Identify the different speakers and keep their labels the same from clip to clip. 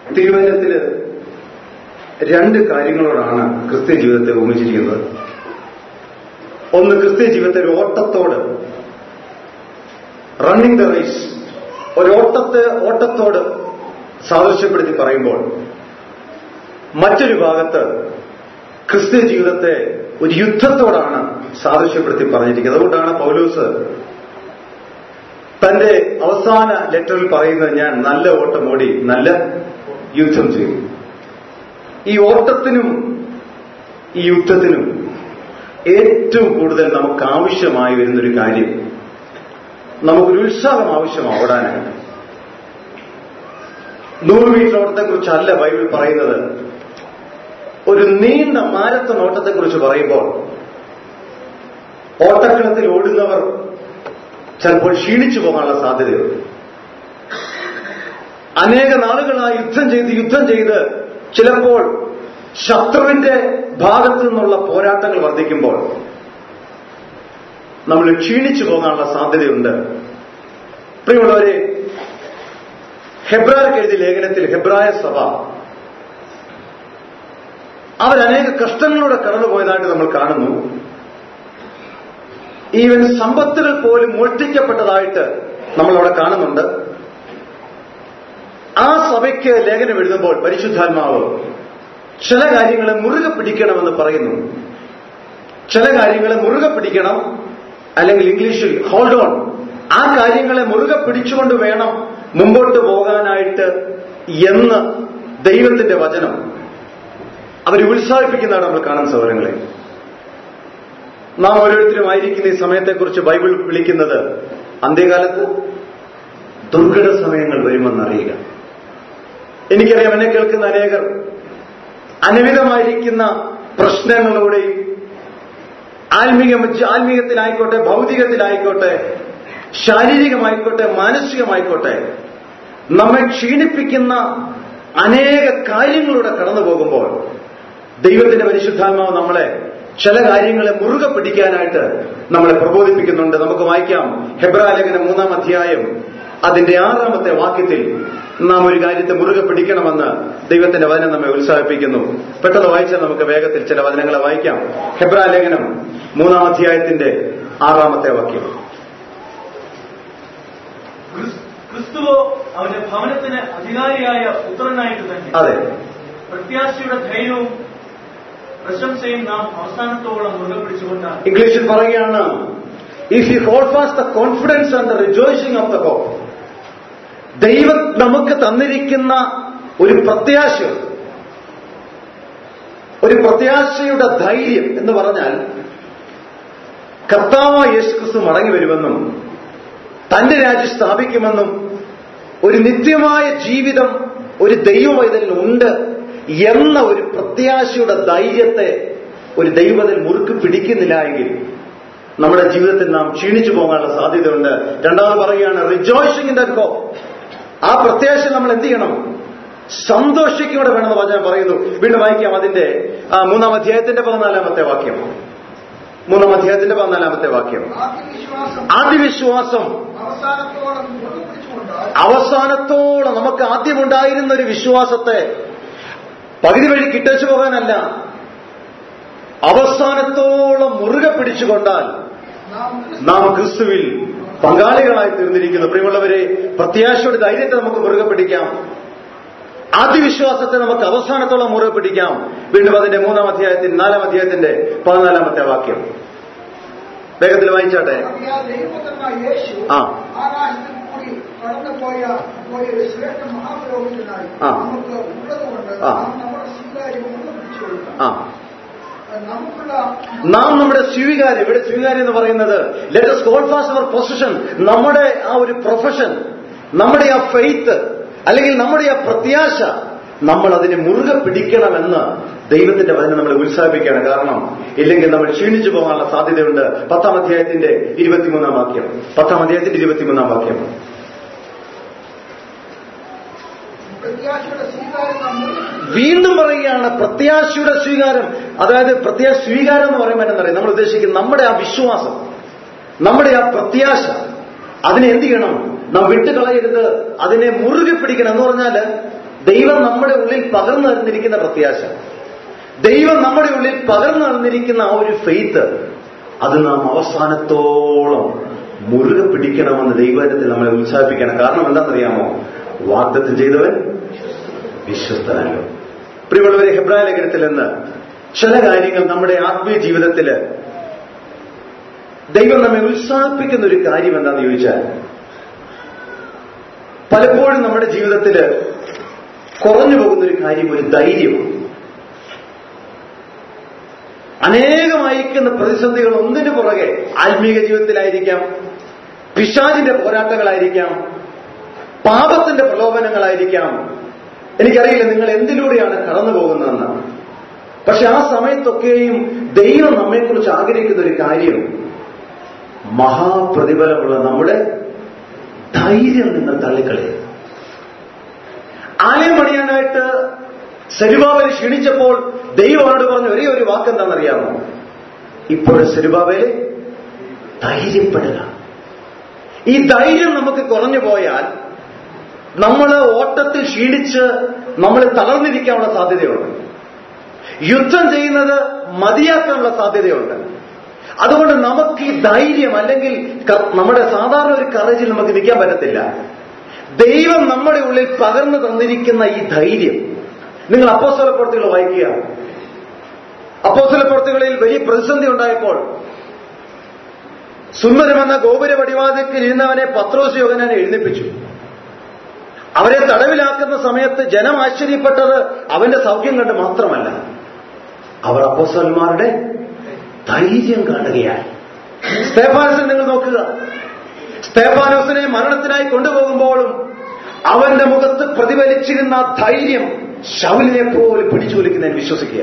Speaker 1: തിരുവചനത്തില് രണ്ട് കാര്യങ്ങളോടാണ് ക്രിസ്ത്യ ജീവിതത്തെ ഉപമിച്ചിരിക്കുന്നത് ഒന്ന് ക്രിസ്ത്യ ജീവിതത്തെ ഒരു ഓട്ടത്തോട് റണ്ണിംഗ് ദ റേസ് ഒരു ഓട്ടത്തെ ഓട്ടത്തോട് സാദൃശ്യപ്പെടുത്തി പറയുമ്പോൾ മറ്റൊരു ഭാഗത്ത് ക്രിസ്ത്യ ജീവിതത്തെ ഒരു യുദ്ധത്തോടാണ് സാദൃശ്യപ്പെടുത്തി പറഞ്ഞിരിക്കുന്നത് അതുകൊണ്ടാണ് പൗലൂസ് തന്റെ അവസാന ലെറ്ററിൽ പറയുന്നത് ഞാൻ നല്ല ഓട്ടം ഓടി നല്ല യുദ്ധം ചെയ്തു ഈ ഓട്ടത്തിനും ഈ യുദ്ധത്തിനും ഏറ്റവും കൂടുതൽ നമുക്ക് ആവശ്യമായി വരുന്നൊരു കാര്യം നമുക്കൊരു ഉത്സാഹം ആവശ്യമാണ് ഓടാനായിട്ട് നൂറ് മീറ്റർ ഓട്ടത്തെക്കുറിച്ചല്ല ബൈബിൾ പറയുന്നത് ഒരു നീണ്ട മാരത്തൺ ഓട്ടത്തെക്കുറിച്ച് പറയുമ്പോൾ ഓട്ടക്കളത്തിൽ ഓടുന്നവർ ചിലപ്പോൾ ക്ഷീണിച്ചു പോകാനുള്ള സാധ്യതയുണ്ട് അനേക നാളുകളായി യുദ്ധം ചെയ്ത് യുദ്ധം ചെയ്ത് ചിലപ്പോൾ ശത്രുവിന്റെ ഭാഗത്തു നിന്നുള്ള പോരാട്ടങ്ങൾ വർദ്ധിക്കുമ്പോൾ നമ്മൾ ക്ഷീണിച്ചു പോകാനുള്ള സാധ്യതയുണ്ട് പ്രിയമുള്ളവരെ ഹെബ്രാർക്ക് എഴുതിയ ലേഖനത്തിൽ ഹെബ്രായ സഭ അവരനേക കഷ്ടങ്ങളിലൂടെ കടന്നുപോയതായിട്ട് നമ്മൾ കാണുന്നു ഈവൻ സമ്പത്തുകൾ പോലും മോഷ്ടിക്കപ്പെട്ടതായിട്ട് നമ്മൾ അവിടെ കാണുന്നുണ്ട് ആ സഭയ്ക്ക് ലേഖനം എഴുതുമ്പോൾ പരിശുദ്ധാത്മാവ് ചില കാര്യങ്ങളെ മുറുകെ പിടിക്കണമെന്ന് പറയുന്നു ചില കാര്യങ്ങളെ മുറുകെ പിടിക്കണം അല്ലെങ്കിൽ ഇംഗ്ലീഷിൽ ഹോൾഡ് ഓൺ ആ കാര്യങ്ങളെ മുറുകെ പിടിച്ചുകൊണ്ട് വേണം മുമ്പോട്ട് പോകാനായിട്ട് എന്ന് ദൈവത്തിന്റെ വചനം അവർ ഉത്സാഹിപ്പിക്കുന്നതാണ് നമ്മൾ കാണുന്ന സൗകര്യങ്ങളെ നാം ഓരോരുത്തരും ആയിരിക്കുന്ന ഈ സമയത്തെക്കുറിച്ച് ബൈബിൾ വിളിക്കുന്നത് അന്ത്യകാലത്ത് ദുർഘട സമയങ്ങൾ വരുമെന്നറിയുക എനിക്കറിയാം എന്നെ കേൾക്കുന്ന അനേകർ അനവിധമായിരിക്കുന്ന പ്രശ്നങ്ങളോടെയും ആത്മീയ ആത്മീയത്തിലായിക്കോട്ടെ ഭൗതികത്തിലായിക്കോട്ടെ ശാരീരികമായിക്കോട്ടെ മാനസികമായിക്കോട്ടെ നമ്മെ ക്ഷീണിപ്പിക്കുന്ന അനേക കാര്യങ്ങളിലൂടെ കടന്നു പോകുമ്പോൾ ദൈവത്തിന്റെ പരിശുദ്ധാത്മാവ് നമ്മളെ ചില കാര്യങ്ങളെ മുറുകെ പിടിക്കാനായിട്ട് നമ്മളെ പ്രബോധിപ്പിക്കുന്നുണ്ട് നമുക്ക് വായിക്കാം ഹെബ്രാലേഖനം മൂന്നാം അധ്യായം അതിന്റെ ആറാമത്തെ വാക്യത്തിൽ നാം ഒരു കാര്യത്തെ മുറുകെ പിടിക്കണമെന്ന് ദൈവത്തിന്റെ വചനം നമ്മെ ഉത്സാഹിപ്പിക്കുന്നു പെട്ടെന്ന് വായിച്ചാൽ നമുക്ക് വേഗത്തിൽ ചില വചനങ്ങളെ വായിക്കാം ഹെബ്രാലേഖനം മൂന്നാം അധ്യായത്തിന്റെ ആറാമത്തെ വാക്യം
Speaker 2: ക്രിസ്തുവോ അവന്റെ ഭവനത്തിന് അധികാരിയായ പുത്രനായിട്ട് തന്നെ
Speaker 1: അതെ
Speaker 2: പ്രത്യാശയുടെ ധൈര്യവും പ്രശംസയും നാം അവസാനത്തോളം മുറുകെ പിടിച്ചുകൊണ്ടാണ്
Speaker 1: ഇംഗ്ലീഷിൽ പറയുകയാണ് if you hold fast the confidence and the rejoicing of the hope ദൈവം നമുക്ക് തന്നിരിക്കുന്ന ഒരു പ്രത്യാശ ഒരു പ്രത്യാശയുടെ ധൈര്യം എന്ന് പറഞ്ഞാൽ കർത്താവ് യേശു ക്രിസ്തു മടങ്ങി വരുമെന്നും തന്റെ രാജ്യം സ്ഥാപിക്കുമെന്നും ഒരു നിത്യമായ ജീവിതം ഒരു ദൈവവൈതലിനുണ്ട് എന്ന ഒരു പ്രത്യാശയുടെ ധൈര്യത്തെ ഒരു ദൈവത്തിൽ മുറുക്ക് പിടിക്കുന്നില്ല എങ്കിൽ നമ്മുടെ ജീവിതത്തിൽ നാം ക്ഷീണിച്ചു പോകാനുള്ള സാധ്യതയുണ്ട് രണ്ടാമത് പറയുകയാണ് റിജോയ്സിംഗ് ഇൻ ദോ ആ പ്രത്യാശ നമ്മൾ എന്ത് ചെയ്യണം സന്തോഷിക്കൂടെ വേണമെന്ന് വചനം പറയുന്നു വീണ്ടും വായിക്കാം അതിന്റെ ആ, മൂന്നാം അധ്യായത്തിന്റെ പതിനാലാമത്തെ വാക്യം മൂന്നാം അധ്യായത്തിന്റെ പതിനാലാമത്തെ വാക്യം
Speaker 3: ആത്മവിശ്വാസം
Speaker 1: ആദ്യവിശ്വാസം
Speaker 3: അവസാനത്തോളം മുറുകെ പിടിച്ചുകൊണ്ട്
Speaker 1: അവസാനത്തോളം നമുക്ക് ആദ്യമുണ്ടായിരുന്ന ഒരു വിശ്വാസത്തെ പകുതി വഴി കിട്ടച്ചു പോകാനല്ല അവസാനത്തോളം മുറുകെ പിടിച്ചുകൊണ്ടാൽ
Speaker 3: നാം
Speaker 1: നാം ക്രിസ്തുവിൽ പങ്കാളികളായി തീർന്നിരിക്കുന്നു പ്രിയമുള്ളവരെ പ്രത്യാശയുടെ ധൈര്യത്തെ നമുക്ക് മുറുകെ പിടിക്കാം ആദ്യ വിശ്വാസത്തെ നമുക്ക് അവസാനത്തോളം മുറുകെ പിടിക്കാം വീണ്ടും അതിന്റെ മൂന്നാം അധ്യായത്തിൽ നാലാം അധ്യായത്തിന്റെ പതിനാലാമത്തെ വാക്യം വേഗത്തിൽ വായിച്ചാട്ടെ
Speaker 3: ആകയാൽ ദൈവപുത്രനായ യേശു
Speaker 1: ആ.
Speaker 3: ആകാശത്തിൽ കൂടി കടന്നുപോയ പോയ ഒരു ശ്രേഷ്ഠ മഹാപുരോഹിതനായി
Speaker 1: ആ.
Speaker 3: നമുക്ക് ഉള്ളതുകൊണ്ട്
Speaker 1: ആ.
Speaker 3: നാം നമ്മുടെ സ്വീകാര്യം മുറുകെ പിടിച്ചുകൊള്ളുക
Speaker 1: ആ
Speaker 3: നമുക്കുള്ള
Speaker 1: നാം നമ്മുടെ സ്വീകാര്യം ഇവിടെ സ്വീകാര്യം എന്ന് പറയുന്നത് let us hold fast our position നമ്മുടെ ആ ഒരു പ്രൊഫഷൻ നമ്മുടെ ആ ഫെയ്ത്ത് അല്ലെങ്കിൽ നമ്മുടെ ആ പ്രത്യാശ നമ്മൾ അതിനെ മുറുകെ പിടിക്കണമെന്ന് ദൈവത്തിന്റെ വചനം നമ്മളെ ഉത്സാഹിപ്പിക്കുകയാണ് കാരണം ഇല്ലെങ്കിൽ നമ്മൾ ക്ഷീണിച്ചു പോകാനുള്ള സാധ്യതയുണ്ട് പത്താം അധ്യായത്തിന്റെ ഇരുപത്തിമൂന്നാം വാക്യം പത്താം അധ്യായത്തിന്റെ ഇരുപത്തിമൂന്നാം വാക്യം
Speaker 3: പ്രത്യാശയുടെ സ്വീകാര്യം നാം മുറുകെ പിടിച്ചു
Speaker 1: വീണ്ടും പറയുകയാണ് പ്രത്യാശയുടെ സ്വീകാരം അതായത് പ്രത്യാശ സ്വീകാരം എന്ന് പറയുമ്പോൾ എന്നറിയാം നമ്മൾ ഉദ്ദേശിക്കുന്നത് നമ്മുടെ ആ വിശ്വാസം നമ്മുടെ ആ പ്രത്യാശ അതിനെ എന്ത് ചെയ്യണം നാം വിട്ടുകളയരുത് അതിനെ മുറുകെ പിടിക്കണം എന്ന് പറഞ്ഞാല് ദൈവം നമ്മുടെ ഉള്ളിൽ പകർന്നു തന്നിരിക്കുന്ന പ്രത്യാശ ദൈവം നമ്മുടെ ഉള്ളിൽ പകർന്നു തന്നിരിക്കുന്ന ആ ഒരു ഫെയ്ത്ത് അത് നാം അവസാനത്തോളം മുറുകെ പിടിക്കണമെന്ന് ദൈവത്തിൽ നമ്മളെ ഉത്സാഹിപ്പിക്കണം കാരണം എന്താണെന്നറിയാമോ വാഗ്ദത്തം ചെയ്തവൻ വിശ്വസ്തനല്ലോ പ്രിയമുള്ളവരെ ഹെബ്രായ ലേഖനത്തിൽ നിന്ന് ചില കാര്യങ്ങൾ നമ്മുടെ ആത്മീയ ജീവിതത്തിൽ ദൈവം നമ്മെ ഉത്സാഹിപ്പിക്കുന്ന ഒരു കാര്യം എന്താണെന്ന് ചോദിച്ചാൽ പലപ്പോഴും നമ്മുടെ ജീവിതത്തിൽ കുറഞ്ഞു പോകുന്ന ഒരു കാര്യം ഒരു ധൈര്യമാണ് അനേകമായിരിക്കുന്ന പ്രതിസന്ധികൾ ഒന്നിനു പുറകെ ആത്മീക ജീവിതത്തിലായിരിക്കാം പിശാചിന്റെ പോരാട്ടങ്ങളായിരിക്കാം പാപത്തിന്റെ പ്രലോഭനങ്ങളായിരിക്കാം എനിക്കറിയില്ല നിങ്ങൾ എന്തിലൂടെയാണ് കടന്നു പോകുന്നതെന്ന് പക്ഷെ ആ സമയത്തൊക്കെയും ദൈവം നമ്മെക്കുറിച്ച് ആഗ്രഹിക്കുന്ന ഒരു കാര്യം മഹാപ്രതിഫലമുള്ള നമ്മുടെ ധൈര്യം നിങ്ങൾ തള്ളിക്കളയും ആലയം പണിയാനായിട്ട് സെരുബാബേൽ ക്ഷണിച്ചപ്പോൾ ദൈവം അവനോട് പറഞ്ഞ ഒരേ ഒരു വാക്ക് എന്താണെന്നറിയാമോ ഇപ്പോൾ സെരുബാബേല് ധൈര്യപ്പെടുക ഈ ധൈര്യം നമുക്ക് കുറഞ്ഞു പോയാൽ നമ്മൾ ഓട്ടത്തിൽ ക്ഷീണിച്ച് നമ്മൾ തളർന്നിരിക്കാനുള്ള സാധ്യതയുണ്ട് യുദ്ധം ചെയ്യുന്നത് മതിയാക്കാനുള്ള സാധ്യതയുണ്ട് അതുകൊണ്ട് നമുക്ക് ഈ ധൈര്യം അല്ലെങ്കിൽ ക- നമ്മുടെ സാധാരണ ഒരു കറേജിൽ നമുക്ക് നിൽക്കാൻ പറ്റത്തില്ല ദൈവം നമ്മുടെ ഉള്ളിൽ പകർന്നു തന്നിരിക്കുന്ന ഈ ധൈര്യം നിങ്ങൾ അപ്പോസ്തല പ്രവർത്തികൾ വായിക്കുക അപ്പോസ്തല പ്രവർത്തികളിൽ വലിയ പ്രതിസന്ധി ഉണ്ടായപ്പോൾ സുന്ദരമെന്ന ഗോപുര പടിവാതിക്കൽ ഇരുന്നവനെ പത്രോസ് യോഗനാനെ എഴുന്നേപ്പിച്ചു അവരെ തടവിലാക്കുന്ന സമയത്ത് ജനം ആശ്ചര്യപ്പെട്ടത് അവന്റെ സൗഖ്യം കണ്ട് മാത്രമല്ല അവർ അപ്പോസ്തലന്മാരുടെ ധൈര്യം കാണുകയായി സ്തേഫാനസിനെ നിങ്ങൾ നോക്കുക സ്തേഫാനോസിനെ മരണത്തിനായി കൊണ്ടുപോകുമ്പോഴും അവന്റെ മുഖത്ത് പ്രതിഫലിച്ചിരുന്ന ആ ധൈര്യം ശൗലിനെ പോലെ പിടിച്ചു വലിക്കുന്നതിന് വിശ്വസിക്കുക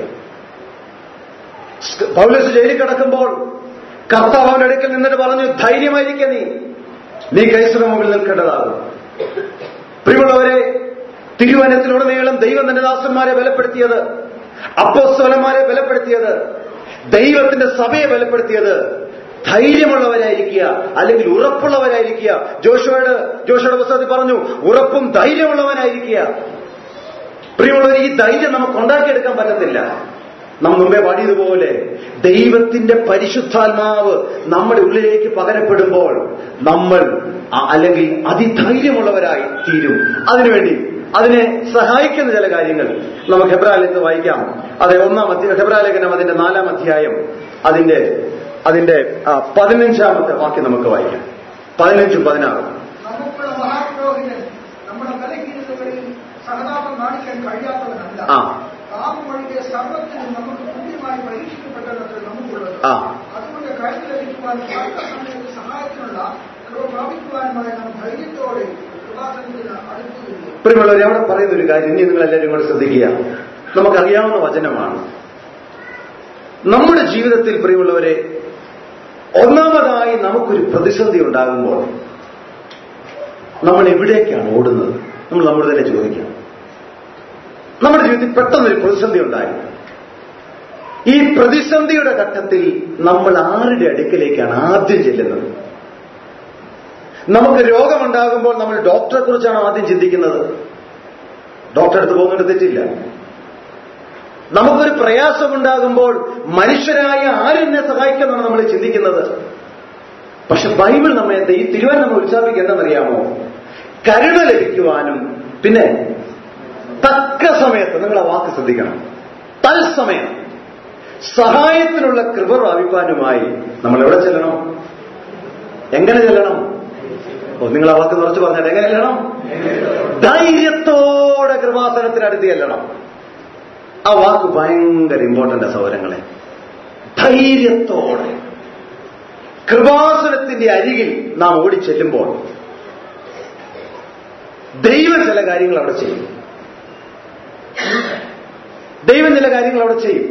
Speaker 1: പൗലസ് ജയിലിൽ കിടക്കുമ്പോൾ കർത്താവ് അവന്റെ അടുക്കൽ നിന്നിട്ട് പറഞ്ഞു ധൈര്യമായിരിക്കുക നീ നീ കൈസയുടെ മുമ്പിൽ നിൽക്കേണ്ടതാകും പ്രിയമുള്ളവരെ തിരുവനത്തിലുടനീളം ദൈവം തന്റെ ദാസന്മാരെ ബലപ്പെടുത്തിയത് അപ്പോസ്തലന്മാരെ ബലപ്പെടുത്തിയത് ദൈവത്തിന്റെ സഭയെ ബലപ്പെടുത്തിയത് ധൈര്യമുള്ളവരായിരിക്കുക അല്ലെങ്കിൽ ഉറപ്പുള്ളവരായിരിക്കുക ജോഷോയുടെ ജോഷോയുടെ പുസ്തകത്തിൽ പറഞ്ഞു ഉറപ്പും ധൈര്യമുള്ളവനായിരിക്കുക പ്രിയമുള്ളവർ ഈ ധൈര്യം നമുക്ക് ഉണ്ടാക്കിയെടുക്കാൻ പറ്റത്തില്ല നാം മുമ്പേ പാടിയതുപോലെ ദൈവത്തിന്റെ പരിശുദ്ധാത്മാവ് നമ്മുടെ ഉള്ളിലേക്ക് പകരപ്പെടുമ്പോൾ നമ്മൾ അ- അല്ലെങ്കിൽ അതിധൈര്യമുള്ളവരായി തീരും അതിനുവേണ്ടി അതിനെ സഹായിക്കുന്ന ചില കാര്യങ്ങൾ നമുക്ക് ഹെബ്രാലേഖത്ത് വായിക്കാം അതെ ഒന്നാം അധ്യായം ഹെബ്രാലേഖനം അതിന്റെ നാലാം അധ്യായം അതിന്റെ അതിന്റെ ആ, പതിനഞ്ചാമത്തെ വാക്യം നമുക്ക് വായിക്കാം പതിനഞ്ചും പതിനാറും
Speaker 3: നമുക്കുള്ള മഹാപുരോഹിതൻ നമ്മുടെ ബലഹീനതകളിൽ സഹതാപം കാണിക്കാൻ കഴിയാത്തവനല്ല
Speaker 1: ആ.
Speaker 3: പാപം ഒഴികെ സർവത്തിനും നമുക്ക് തുല്യമായി പരീക്ഷിക്കപ്പെട്ടതത്ര നമുക്കുള്ളത്
Speaker 1: ആ.
Speaker 3: അതുകൊണ്ട് കഴിഞ്ഞു ലഭിക്കുവാനും അടുത്ത സമയത്ത് സഹായത്തിനുള്ള കൃപ പ്രാപിക്കുവാനുമായി നാം ധൈര്യത്തോടെ കൃപാസനത്തിന് അടുത്തുകയും
Speaker 1: പ്രിയമുള്ളവരെ അവിടെ പറയുന്ന ഒരു കാര്യം ഇനി നിങ്ങൾ എല്ലാവരും കൂടെ ശ്രദ്ധിക്കുക നമുക്കറിയാവുന്ന വചനമാണ് നമ്മുടെ ജീവിതത്തിൽ പ്രിയമുള്ളവരെ ഒന്നാമതായി നമുക്കൊരു പ്രതിസന്ധി ഉണ്ടാകുമ്പോൾ നമ്മൾ എവിടേക്കാണ് ഓടുന്നത് നമ്മൾ നമ്മൾ തന്നെ ചോദിക്കാം നമ്മുടെ ജീവിതത്തിൽ പെട്ടെന്നൊരു പ്രതിസന്ധി ഉണ്ടായി ഈ പ്രതിസന്ധിയുടെ ഘട്ടത്തിൽ നമ്മൾ ആരുടെ അടുക്കലേക്കാണ് ആദ്യം ചെല്ലുന്നത് നമുക്ക് രോഗമുണ്ടാകുമ്പോൾ നമ്മൾ ഡോക്ടറെ കുറിച്ചാണ് ആദ്യം ചിന്തിക്കുന്നത് ഡോക്ടറെ അടുത്ത് പോകുന്നതിന് തെറ്റില്ല നമുക്കൊരു പ്രയാസമുണ്ടാകുമ്പോൾ മനുഷ്യരായ ആരെന്നെ സഹായിക്കാന്നാണ് നമ്മൾ ചിന്തിക്കുന്നത് പക്ഷെ ബൈബിൾ നമ്മെ ഈ തിരുവൻ നമ്മൾ ഉത്സാഹിക്കുക എന്താണെന്നറിയാമോ കരുണ ലഭിക്കുവാനും പിന്നെ തക്ക സമയത്ത് നിങ്ങൾ ആ വാക്ക് ശ്രദ്ധിക്കണം തത്സമയം സഹായത്തിനുള്ള കൃപ പ്രാപിപ്പാനുമായി നമ്മൾ എവിടെ ചെല്ലണം എങ്ങനെ ചെല്ലണം ഓ നിങ്ങൾ ആ വാക്ക് കുറച്ച് പറഞ്ഞാൽ എങ്ങനെ ചെല്ലണം ധൈര്യത്തോടെ കൃപാസനത്തിനടുത്ത് ചെല്ലണം ആ വാക്ക് ഭയങ്കര ഇമ്പോർട്ടന്റ് സൗരങ്ങളെ ധൈര്യത്തോടെ കൃപാസനത്തിന്റെ അരികിൽ നാം ഓടിച്ചെല്ലുമ്പോൾ ദൈവം ചില കാര്യങ്ങൾ അവിടെ ചെയ്യും ദൈവം ചില കാര്യങ്ങൾ അവിടെ ചെയ്യും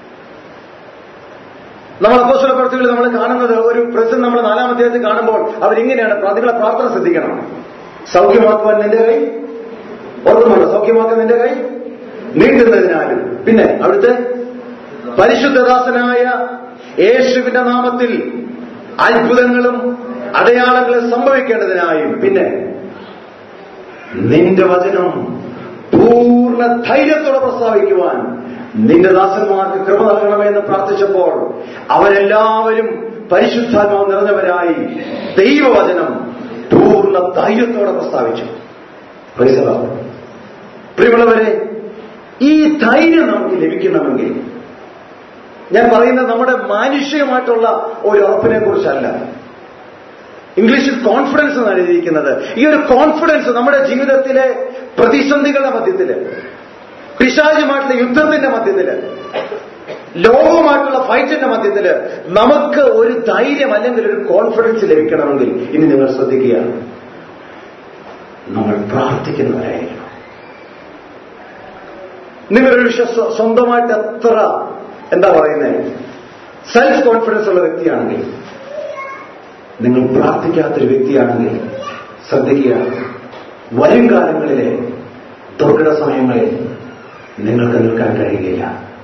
Speaker 1: നമ്മൾ അപ്പോസ്തല പ്രവർത്തികളിൽ നമ്മൾ കാണുന്നത് ഒരു പ്രശ്നം നമ്മൾ നാലാം അധ്യായത്തിൽ കാണുമ്പോൾ അവരിങ്ങനെയാണ് നിങ്ങളെ പ്രാർത്ഥന ശ്രദ്ധിക്കണം സൗഖ്യമാക്കുവാൻ നിന്റെ കൈ ഓർക്കുന്നുണ്ടോ സൗഖ്യമാക്കാൻ നിന്റെ കൈ നീട്ടുന്നതിനാലും പിന്നെ അവിടുത്തെ പരിശുദ്ധദാസനായ യേശുവിന്റെ നാമത്തിൽ അത്ഭുതങ്ങളും അടയാളങ്ങളും സംഭവിക്കേണ്ടതിനായും പിന്നെ നിന്റെ വചനം പൂർണ്ണ ധൈര്യത്തോടെ പ്രസ്താവിക്കുവാൻ നിന്റെ ദാസന്മാർക്ക് കൃപ നൽകണമെന്ന് പ്രാർത്ഥിച്ചപ്പോൾ അവരെല്ലാവരും പരിശുദ്ധാത്മാവ് നിറഞ്ഞവരായി ദൈവവചനം പൂർണ്ണ ധൈര്യത്തോടെ പ്രസ്താവിച്ചു Praise the Lord. പ്രിയമുള്ളവരെ ഈ ധൈര്യം നമുക്ക് ലഭിക്കണമെങ്കിൽ ഞാൻ പറയുന്നത് നമ്മുടെ മാനുഷികമായിട്ടുള്ള ഒരു ഉറപ്പിനെ കുറിച്ചല്ല ഇംഗ്ലീഷിൽ കോൺഫിഡൻസ് എന്നാണ് എഴുതിയിരിക്കുന്നത് ഈ ഒരു കോൺഫിഡൻസ് നമ്മുടെ ജീവിതത്തിലെ പ്രതിസന്ധികളുടെ മധ്യത്തില് പിശാചുമായിട്ടുള്ള യുദ്ധത്തിന്റെ മധ്യത്തില് ലോകവുമായിട്ടുള്ള ഫൈറ്റിന്റെ മധ്യത്തില് നമുക്ക് ഒരു ധൈര്യം അല്ലെങ്കിൽ ഒരു കോൺഫിഡൻസ് ലഭിക്കണമെങ്കിൽ ഇനി നിങ്ങൾ ശ്രദ്ധിക്കുക നമ്മൾ പ്രാർത്ഥിക്കുന്നവരായിരിക്കണം നിങ്ങളൊരു വിശ്വ- സ്വന്തമായിട്ട് എത്ര എന്താ പറയുന്നത് സെൽഫ് കോൺഫിഡൻസ് ഉള്ള വ്യക്തിയാണെങ്കിൽ നിങ്ങൾ പ്രാർത്ഥിക്കാത്തൊരു വ്യക്തിയാണെങ്കിൽ ശ്രദ്ധിക്കുക വരും കാലങ്ങളിലെ ദുർഘട സമയങ്ങളിൽ നിങ്ങൾക്ക് നിൽക്കാൻ കഴിയുകയില്ല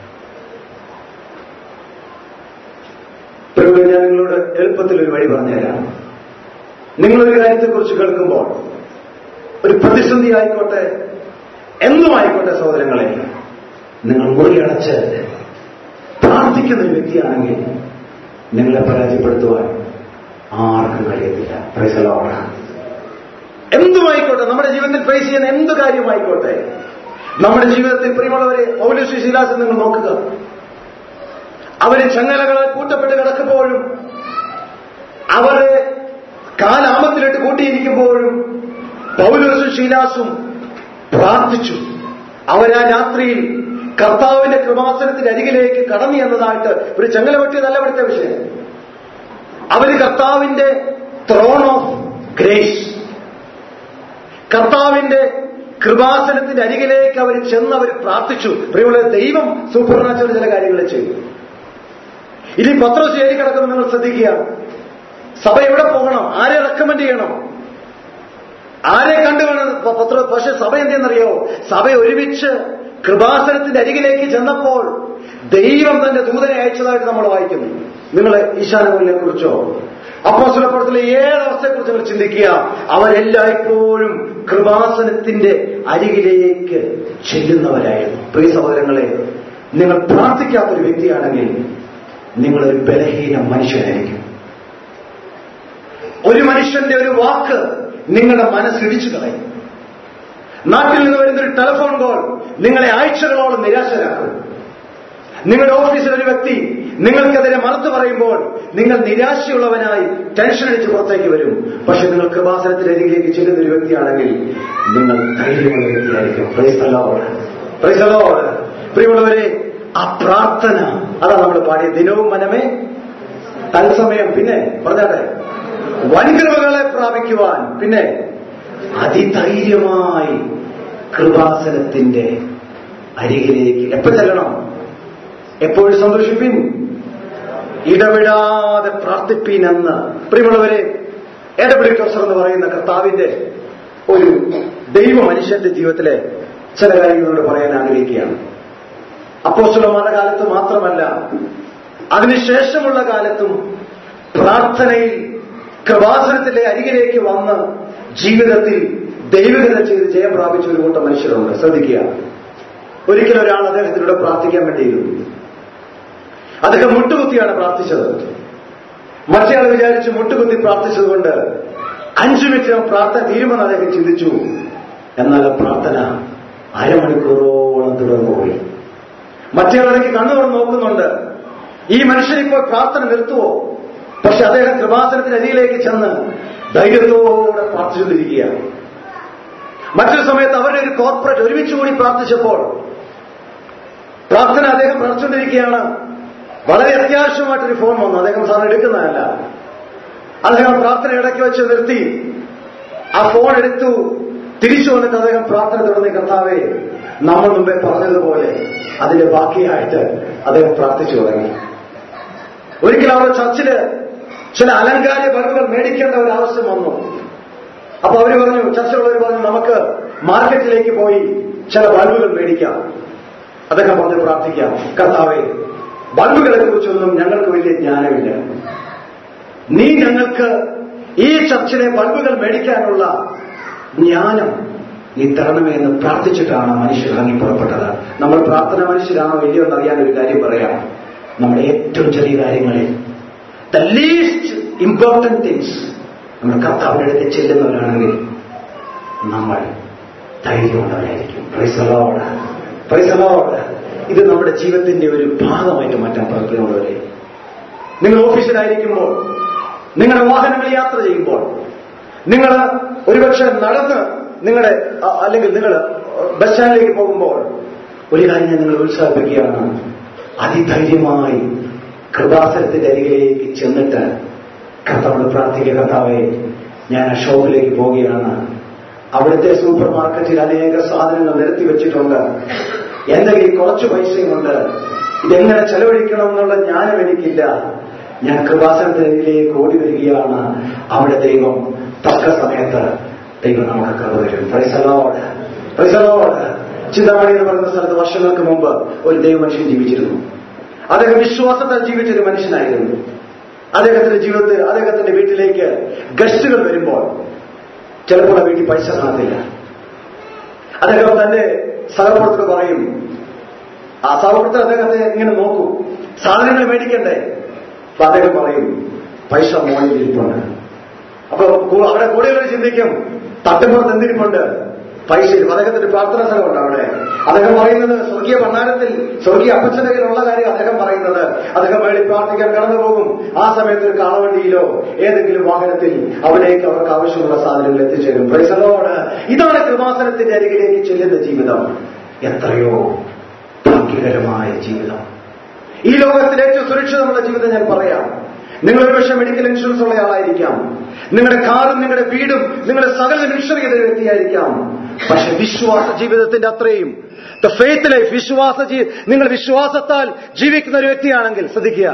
Speaker 1: ഇപ്പോൾ ഞാൻ നിങ്ങളോട് എളുപ്പത്തിൽ ഒരു വഴി പറഞ്ഞുതരാം നിങ്ങളൊരു കാര്യത്തെക്കുറിച്ച് കേൾക്കുമ്പോൾ ഒരു പ്രതിസന്ധി ആയിക്കോട്ടെ എന്തും ആയിക്കോട്ടെ സഹോദരങ്ങളെ നിങ്ങൾ മുറിയടച്ച് പ്രാർത്ഥിക്കുന്ന ഒരു വ്യക്തിയാണെങ്കിൽ നിങ്ങളെ പരാജയപ്പെടുത്തുവാൻ ആർക്കും കഴിയത്തില്ല പ്രൈസലോണ എന്തുമായിക്കോട്ടെ നമ്മുടെ ജീവിതത്തിൽ ഫേസ് ചെയ്യുന്ന എന്ത് കാര്യമായിക്കോട്ടെ നമ്മുടെ ജീവിതത്തിൽ പ്രിയമുള്ളവരെ പൗലശ്രീ ശീലാസ് നിങ്ങൾ നോക്കുക അവര് ചങ്ങലകളെ കൂട്ടപ്പെട്ട് കിടക്കുമ്പോഴും അവരെ കാലാമത്തിലിട്ട് കൂട്ടിയിരിക്കുമ്പോഴും പൗലോസും ശീലാസും പ്രാർത്ഥിച്ചു അവരാ രാത്രിയിൽ കർത്താവിന്റെ കൃപാസനത്തിന്റെ അരികിലേക്ക് കടന്നു എന്നതായിട്ട് ഒരു ചങ്ങല വെട്ടിയതല്ല ഇവിടുത്തെ വിഷയം അവര് കർത്താവിന്റെ ത്രോൺ ഓഫ് ഗ്രേസ് കർത്താവിന്റെ കൃപാസനത്തിന്റെ അരികിലേക്ക് അവർ ചെന്ന് അവർ പ്രാർത്ഥിച്ചു പ്രിയമുള്ള ദൈവം സൂപ്പർനാച്ചുറൽ ചില കാര്യങ്ങൾ ചെയ്തു ഇനി പത്രോസ് ജയിലിൽ കിടക്കുമ്പോൾ നിങ്ങൾ ശ്രദ്ധിക്കുക സഭ എവിടെ പോകണം ആരെ റെക്കമെൻഡ് ചെയ്യണം ആരെ കണ്ടു വേണം പ- പത്ര പക്ഷെ സഭ എന്തെന്നറിയോ സഭ ഒരുമിച്ച് കൃപാസനത്തിന്റെ അരികിലേക്ക് ചെന്നപ്പോൾ ദൈവം തന്റെ ദൂതനെ അയച്ചതായിട്ട് നമ്മൾ വായിക്കുന്നു നിങ്ങൾ ഈശാനങ്ങളിനെ കുറിച്ചോ അപ്പോസ്തലപ്പുറത്തിലെ ഏഴ് അവസ്ഥയെക്കുറിച്ച് നിങ്ങൾ ചിന്തിക്കുക അവരെല്ലായ്പ്പോഴും കൃപാസനത്തിന്റെ അരികിലേക്ക് ചെല്ലുന്നവരായിരുന്നു പ്രിയ സഹോദരങ്ങളെ നിങ്ങൾ പ്രാർത്ഥിക്കാത്തൊരു വ്യക്തിയാണെങ്കിൽ നിങ്ങളൊരു ബലഹീന മനുഷ്യനായിരിക്കും ഒരു മനുഷ്യന്റെ ഒരു വാക്ക് നിങ്ങളുടെ മനസ്സിടിച്ചു കളയും നാട്ടിൽ നിന്ന് വരുന്ന ഒരു ടെലിഫോൺ കോൾ നിങ്ങളെ ആഴ്ചകളോളം നിരാശരാക്കും നിങ്ങളുടെ ഓഫീസിൽ ഒരു വ്യക്തി നിങ്ങൾക്കെതിരെ മറുത്തു പറയുമ്പോൾ നിങ്ങൾ നിരാശയുള്ളവനായി ടെൻഷൻ അടിച്ച് പുറത്തേക്ക് വരും പക്ഷെ നിങ്ങൾ കൃപാസനത്തിന്റെ അരികിലേക്ക് ചെല്ലുന്ന ഒരു വ്യക്തിയാണെങ്കിൽ നിങ്ങൾ ധൈര്യമുള്ള വ്യക്തിയായിരിക്കും പ്രൈസലോട് പ്രൈസലോട് പ്രിയമുള്ളവരെ ആ പ്രാർത്ഥന അതാ നമ്മൾ പാടിയ ദിനവും മനമേ തത്സമയം പിന്നെ പറഞ്ഞാട്ടെ വൻകൃപകളെ പ്രാപിക്കുവാൻ പിന്നെ അതിധൈര്യമായി കൃപാസനത്തിന്റെ അരികിലേക്ക് എപ്പോ ചെല്ലണം എപ്പോഴും സന്തോഷിപ്പിൻ ഇടവിടാതെ പ്രാർത്ഥിപ്പീൻ എന്ന് പ്രിയമുള്ളവരെ എഡബ്ലിക്കോസർ എന്ന് പറയുന്ന കർത്താവിന്റെ ഒരു ദൈവ മനുഷ്യന്റെ ജീവിതത്തിലെ ചില കാര്യങ്ങളോട് പറയാൻ ആഗ്രഹിക്കുകയാണ് അപ്പോസ്തലന്മാരുടെ കാലത്ത് മാത്രമല്ല അതിനുശേഷമുള്ള കാലത്തും പ്രാർത്ഥനയിൽ കൃപാസനത്തിന്റെ അരികിലേക്ക് വന്ന് ജീവിതത്തിൽ ദൈവകത ചെയ്ത് ജയം പ്രാപിച്ച ഒരു കൂട്ടം മനുഷ്യരുണ്ട് ശ്രദ്ധിക്കുക ഒരിക്കലും ഒരാൾ അദ്ദേഹത്തിലൂടെ പ്രാർത്ഥിക്കാൻ വേണ്ടിയിരുന്നു അദ്ദേഹം മുട്ടുകുത്തിയാണ് പ്രാർത്ഥിച്ചത് മറ്റേയാൾ വിചാരിച്ച് മുട്ടുകുത്തി പ്രാർത്ഥിച്ചതുകൊണ്ട് അഞ്ചു മിനിറ്റ് പ്രാർത്ഥന തീരുമെന്ന് അദ്ദേഹം ചിന്തിച്ചു എന്നാൽ ആ പ്രാർത്ഥന അരമണിക്കൂറോളം തുടർന്നു പോയി മറ്റേയാളിടയ്ക്ക് കണ്ണു തുറന്ന് നോക്കുന്നുണ്ട് ഈ മനുഷ്യൻ ഇപ്പോൾ പ്രാർത്ഥന നിർത്തുവോ പക്ഷെ അദ്ദേഹം കൃപാസനത്തിന് അരിയിലേക്ക് ചെന്ന് ധൈര്യത്തോടെ പ്രാർത്ഥിച്ചുകൊണ്ടിരിക്കുകയാണ് മറ്റൊരു സമയത്ത് അവരുടെ ഒരു കോർപ്പറേറ്റ് ഒരുമിച്ച് കൂടി പ്രാർത്ഥിച്ചപ്പോൾ പ്രാർത്ഥന അദ്ദേഹം പ്രാർത്ഥിച്ചുകൊണ്ടിരിക്കുകയാണ് വളരെ അത്യാവശ്യമായിട്ടൊരു ഫോൺ വന്നു അദ്ദേഹം സാറിന് എടുക്കുന്നതല്ല അദ്ദേഹം പ്രാർത്ഥന ഇടയ്ക്ക് വെച്ച് നിർത്തി ആ ഫോൺ എടുത്തു തിരിച്ചു വന്നിട്ട് അദ്ദേഹം പ്രാർത്ഥന തുടർന്ന് കർത്താവെ നമ്മൾ മുമ്പേ പറഞ്ഞതുപോലെ അതിന്റെ ബാക്കിയായിട്ട് അദ്ദേഹം പ്രാർത്ഥിച്ചു തുടങ്ങി ഒരിക്കലും അവരുടെ ചർച്ചില് ചില അലങ്കാര ബൾബുകൾ മേടിക്കേണ്ട ഒരു ആവശ്യം വന്നു അപ്പൊ അവര് പറഞ്ഞു ചർച്ചിലുള്ളവർ പറഞ്ഞു നമുക്ക് മാർക്കറ്റിലേക്ക് പോയി ചില ബൾബുകൾ മേടിക്കാം അദ്ദേഹം പറഞ്ഞു പ്രാർത്ഥിക്കാം കർത്താവെ ബൾബുകളെ കുറിച്ചൊന്നും ഞങ്ങൾക്ക് വലിയ ജ്ഞാനമില്ല നീ ഞങ്ങൾക്ക് ഈ ചർച്ചിലെ ബൾബുകൾ മേടിക്കാനുള്ള ജ്ഞാനം നീ തരണമേ എന്ന് പ്രാർത്ഥിച്ചിട്ടാണ് മനുഷ്യർ ഇറങ്ങി പുറപ്പെട്ടത് നമ്മൾ പ്രാർത്ഥന മനുഷ്യരാണോ ഇല്ലയോ എന്ന് അറിയാൻ ഒരു കാര്യം പറയാം നമ്മുടെ ഏറ്റവും ചെറിയ കാര്യങ്ങളിൽ ദ ലീസ്റ്റ് ഇമ്പോർട്ടന്റ് തിങ്സ് നമ്മുടെ കർത്താവിന്റെ അടുത്ത് ചെല്ലുന്നവരാണെങ്കിൽ നമ്മൾ ധൈര്യമുള്ളവരായിരിക്കും പ്രൈസലോട് പ്രൈസലോട് ഇത് നമ്മുടെ ജീവിതത്തിന്റെ ഒരു ഭാഗമായിട്ട് മാറ്റാൻ പ്രവർത്തനമുള്ളവരെ നിങ്ങൾ ഓഫീസിലായിരിക്കുമ്പോൾ നിങ്ങളുടെ വാഹനങ്ങളിൽ യാത്ര ചെയ്യുമ്പോൾ നിങ്ങൾ ഒരുപക്ഷെ നടന്ന് നിങ്ങളുടെ അ- അല്ലെങ്കിൽ നിങ്ങൾ ബസ് സ്റ്റാൻഡിലേക്ക് പോകുമ്പോൾ ഒരു കാര്യം ഞാൻ നിങ്ങളെ ഉത്സാഹിപ്പിക്കുകയാണ് അതിധൈര്യമായി കൃപാസനത്തിന്റെ അരികിലേക്ക് ചെന്നിട്ട് കർത്താവോട് പ്രാർത്ഥിക്കുക കർത്താവെ ഞാൻ ആ ഷോപ്പിലേക്ക് പോവുകയാണ് അവിടുത്തെ സൂപ്പർ മാർക്കറ്റിൽ അനേക സാധനങ്ങൾ നിരത്തി വെച്ചിട്ടുണ്ട് എന്റെ കയ്യിൽ കുറച്ച് പൈസയുമുണ്ട് ഇതെങ്ങനെ ചെലവഴിക്കണം എന്നുള്ള ജ്ഞാനം എനിക്കില്ല ഞാൻ കൃപാസനത്തിലേക്ക് ഓടി വരികയാണ് അവിടെ ദൈവം തക്ക സമയത്ത് ദൈവം നമുക്ക് കൃപ തരും പ്രൈസലോട് പ്രൈസലോട് ചിന്താമണി എന്ന് പറയുന്ന സ്ഥലത്ത് വർഷങ്ങൾക്ക് മുമ്പ് ഒരു ദൈവമനുഷ്യൻ ജീവിച്ചിരുന്നു അദ്ദേഹം വിശ്വാസത്താൽ ജീവിച്ചൊരു മനുഷ്യനായിരുന്നു അദ്ദേഹത്തിന്റെ ജീവിതത്തിൽ അദ്ദേഹത്തിന്റെ വീട്ടിലേക്ക് ഗസ്റ്റുകൾ വരുമ്പോൾ ചിലപ്പോൾ ആ വീട്ടിൽ പൈസ കാണത്തില്ല അദ്ദേഹം തന്റെ സഹപ്രവർത്തകർ പറയും ആ സഹപ്രവർത്തകർ അദ്ദേഹത്തെ ഇങ്ങനെ നോക്കും സാധനങ്ങൾ മേടിക്കണ്ടേ അപ്പൊ അദ്ദേഹം പറയും പൈസ മോളിൽ ഇരിപ്പുണ്ട് അപ്പൊ കൂ- അവിടെ കൂടുതൽ ചിന്തിക്കും തട്ടുമ്പുറത്ത് എന്തിരിപ്പുണ്ട് പൈസ ഇരിപ്പ്. അദ്ദേഹത്തിന്റെ പ്രാർത്ഥന സ്ഥലമുണ്ട് അവിടെ അദ്ദേഹം പറയുന്നത് സ്വർഗീയ ഭണ്ഡാരത്തിൽ സ്വർഗീയ അപ്പച്ചന്റെ കയ്യിലുള്ള കാര്യം അദ്ദേഹം പറയുന്നത് അദ്ദേഹം വേണ്ടി പ്രാർത്ഥിക്കാൻ കടന്നു പോകും ആ സമയത്ത് ഒരു കാളവണ്ടിയിലോ ഏതെങ്കിലും വാഹനത്തിൽ അവിടേക്ക് അവർക്ക് ആവശ്യമുള്ള സാധനങ്ങൾ എത്തിച്ചേരും പ്രൈസലോട് ഇതാണ് കൃപാസനത്തിന്റെ അരികിലേക്ക് ചെല്ലുന്ന ജീവിതം എത്രയോ ഭാഗ്യകരമായ ജീവിതം ഈ ലോകത്തിൽ ഏറ്റവും സുരക്ഷിതമുള്ള ജീവിതം ഞാൻ പറയാം നിങ്ങൾ ഒരുപക്ഷെ മെഡിക്കൽ ഇൻഷുറൻസ് ഉള്ള ആളായിരിക്കാം നിങ്ങളുടെ കാറും നിങ്ങളുടെ വീടും നിങ്ങളുടെ സകല ഇൻഷുർ ചെയ്ത ഒരു വ്യക്തിയായിരിക്കാം പക്ഷെ വിശ്വാസ ജീവിതത്തിന്റെ അത്രയും ദ ഫെയ്ത്ത് ലൈഫ് വിശ്വാസ ജീ- നിങ്ങൾ വിശ്വാസത്താൽ ജീവിക്കുന്ന ഒരു വ്യക്തിയാണെങ്കിൽ ശ്രദ്ധിക്കുക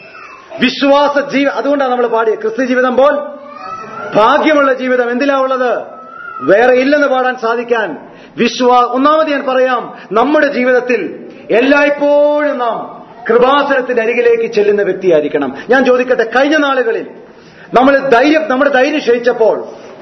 Speaker 1: വിശ്വാസ ജീവ അതുകൊണ്ടാണ് നമ്മൾ പാടിയ ക്രിസ്തു ജീവിതം പോൽ ഭാഗ്യമുള്ള ജീവിതം എന്തിലാ ഉള്ളത് വേറെ ഇല്ലെന്ന് പാടാൻ സാധിക്കാൻ വിശ്വാ ഒന്നാമത് ഞാൻ പറയാം നമ്മുടെ ജീവിതത്തിൽ എല്ലായ്പ്പോഴും നാം കൃപാസനത്തിന്റെ അരികിലേക്ക് ചെല്ലുന്ന വ്യക്തിയായിരിക്കണം ഞാൻ ചോദിക്കട്ടെ കഴിഞ്ഞ നാളുകളിൽ നമ്മൾ ധൈര്യം നമ്മുടെ ധൈര്യം ക്ഷയിച്ചപ്പോൾ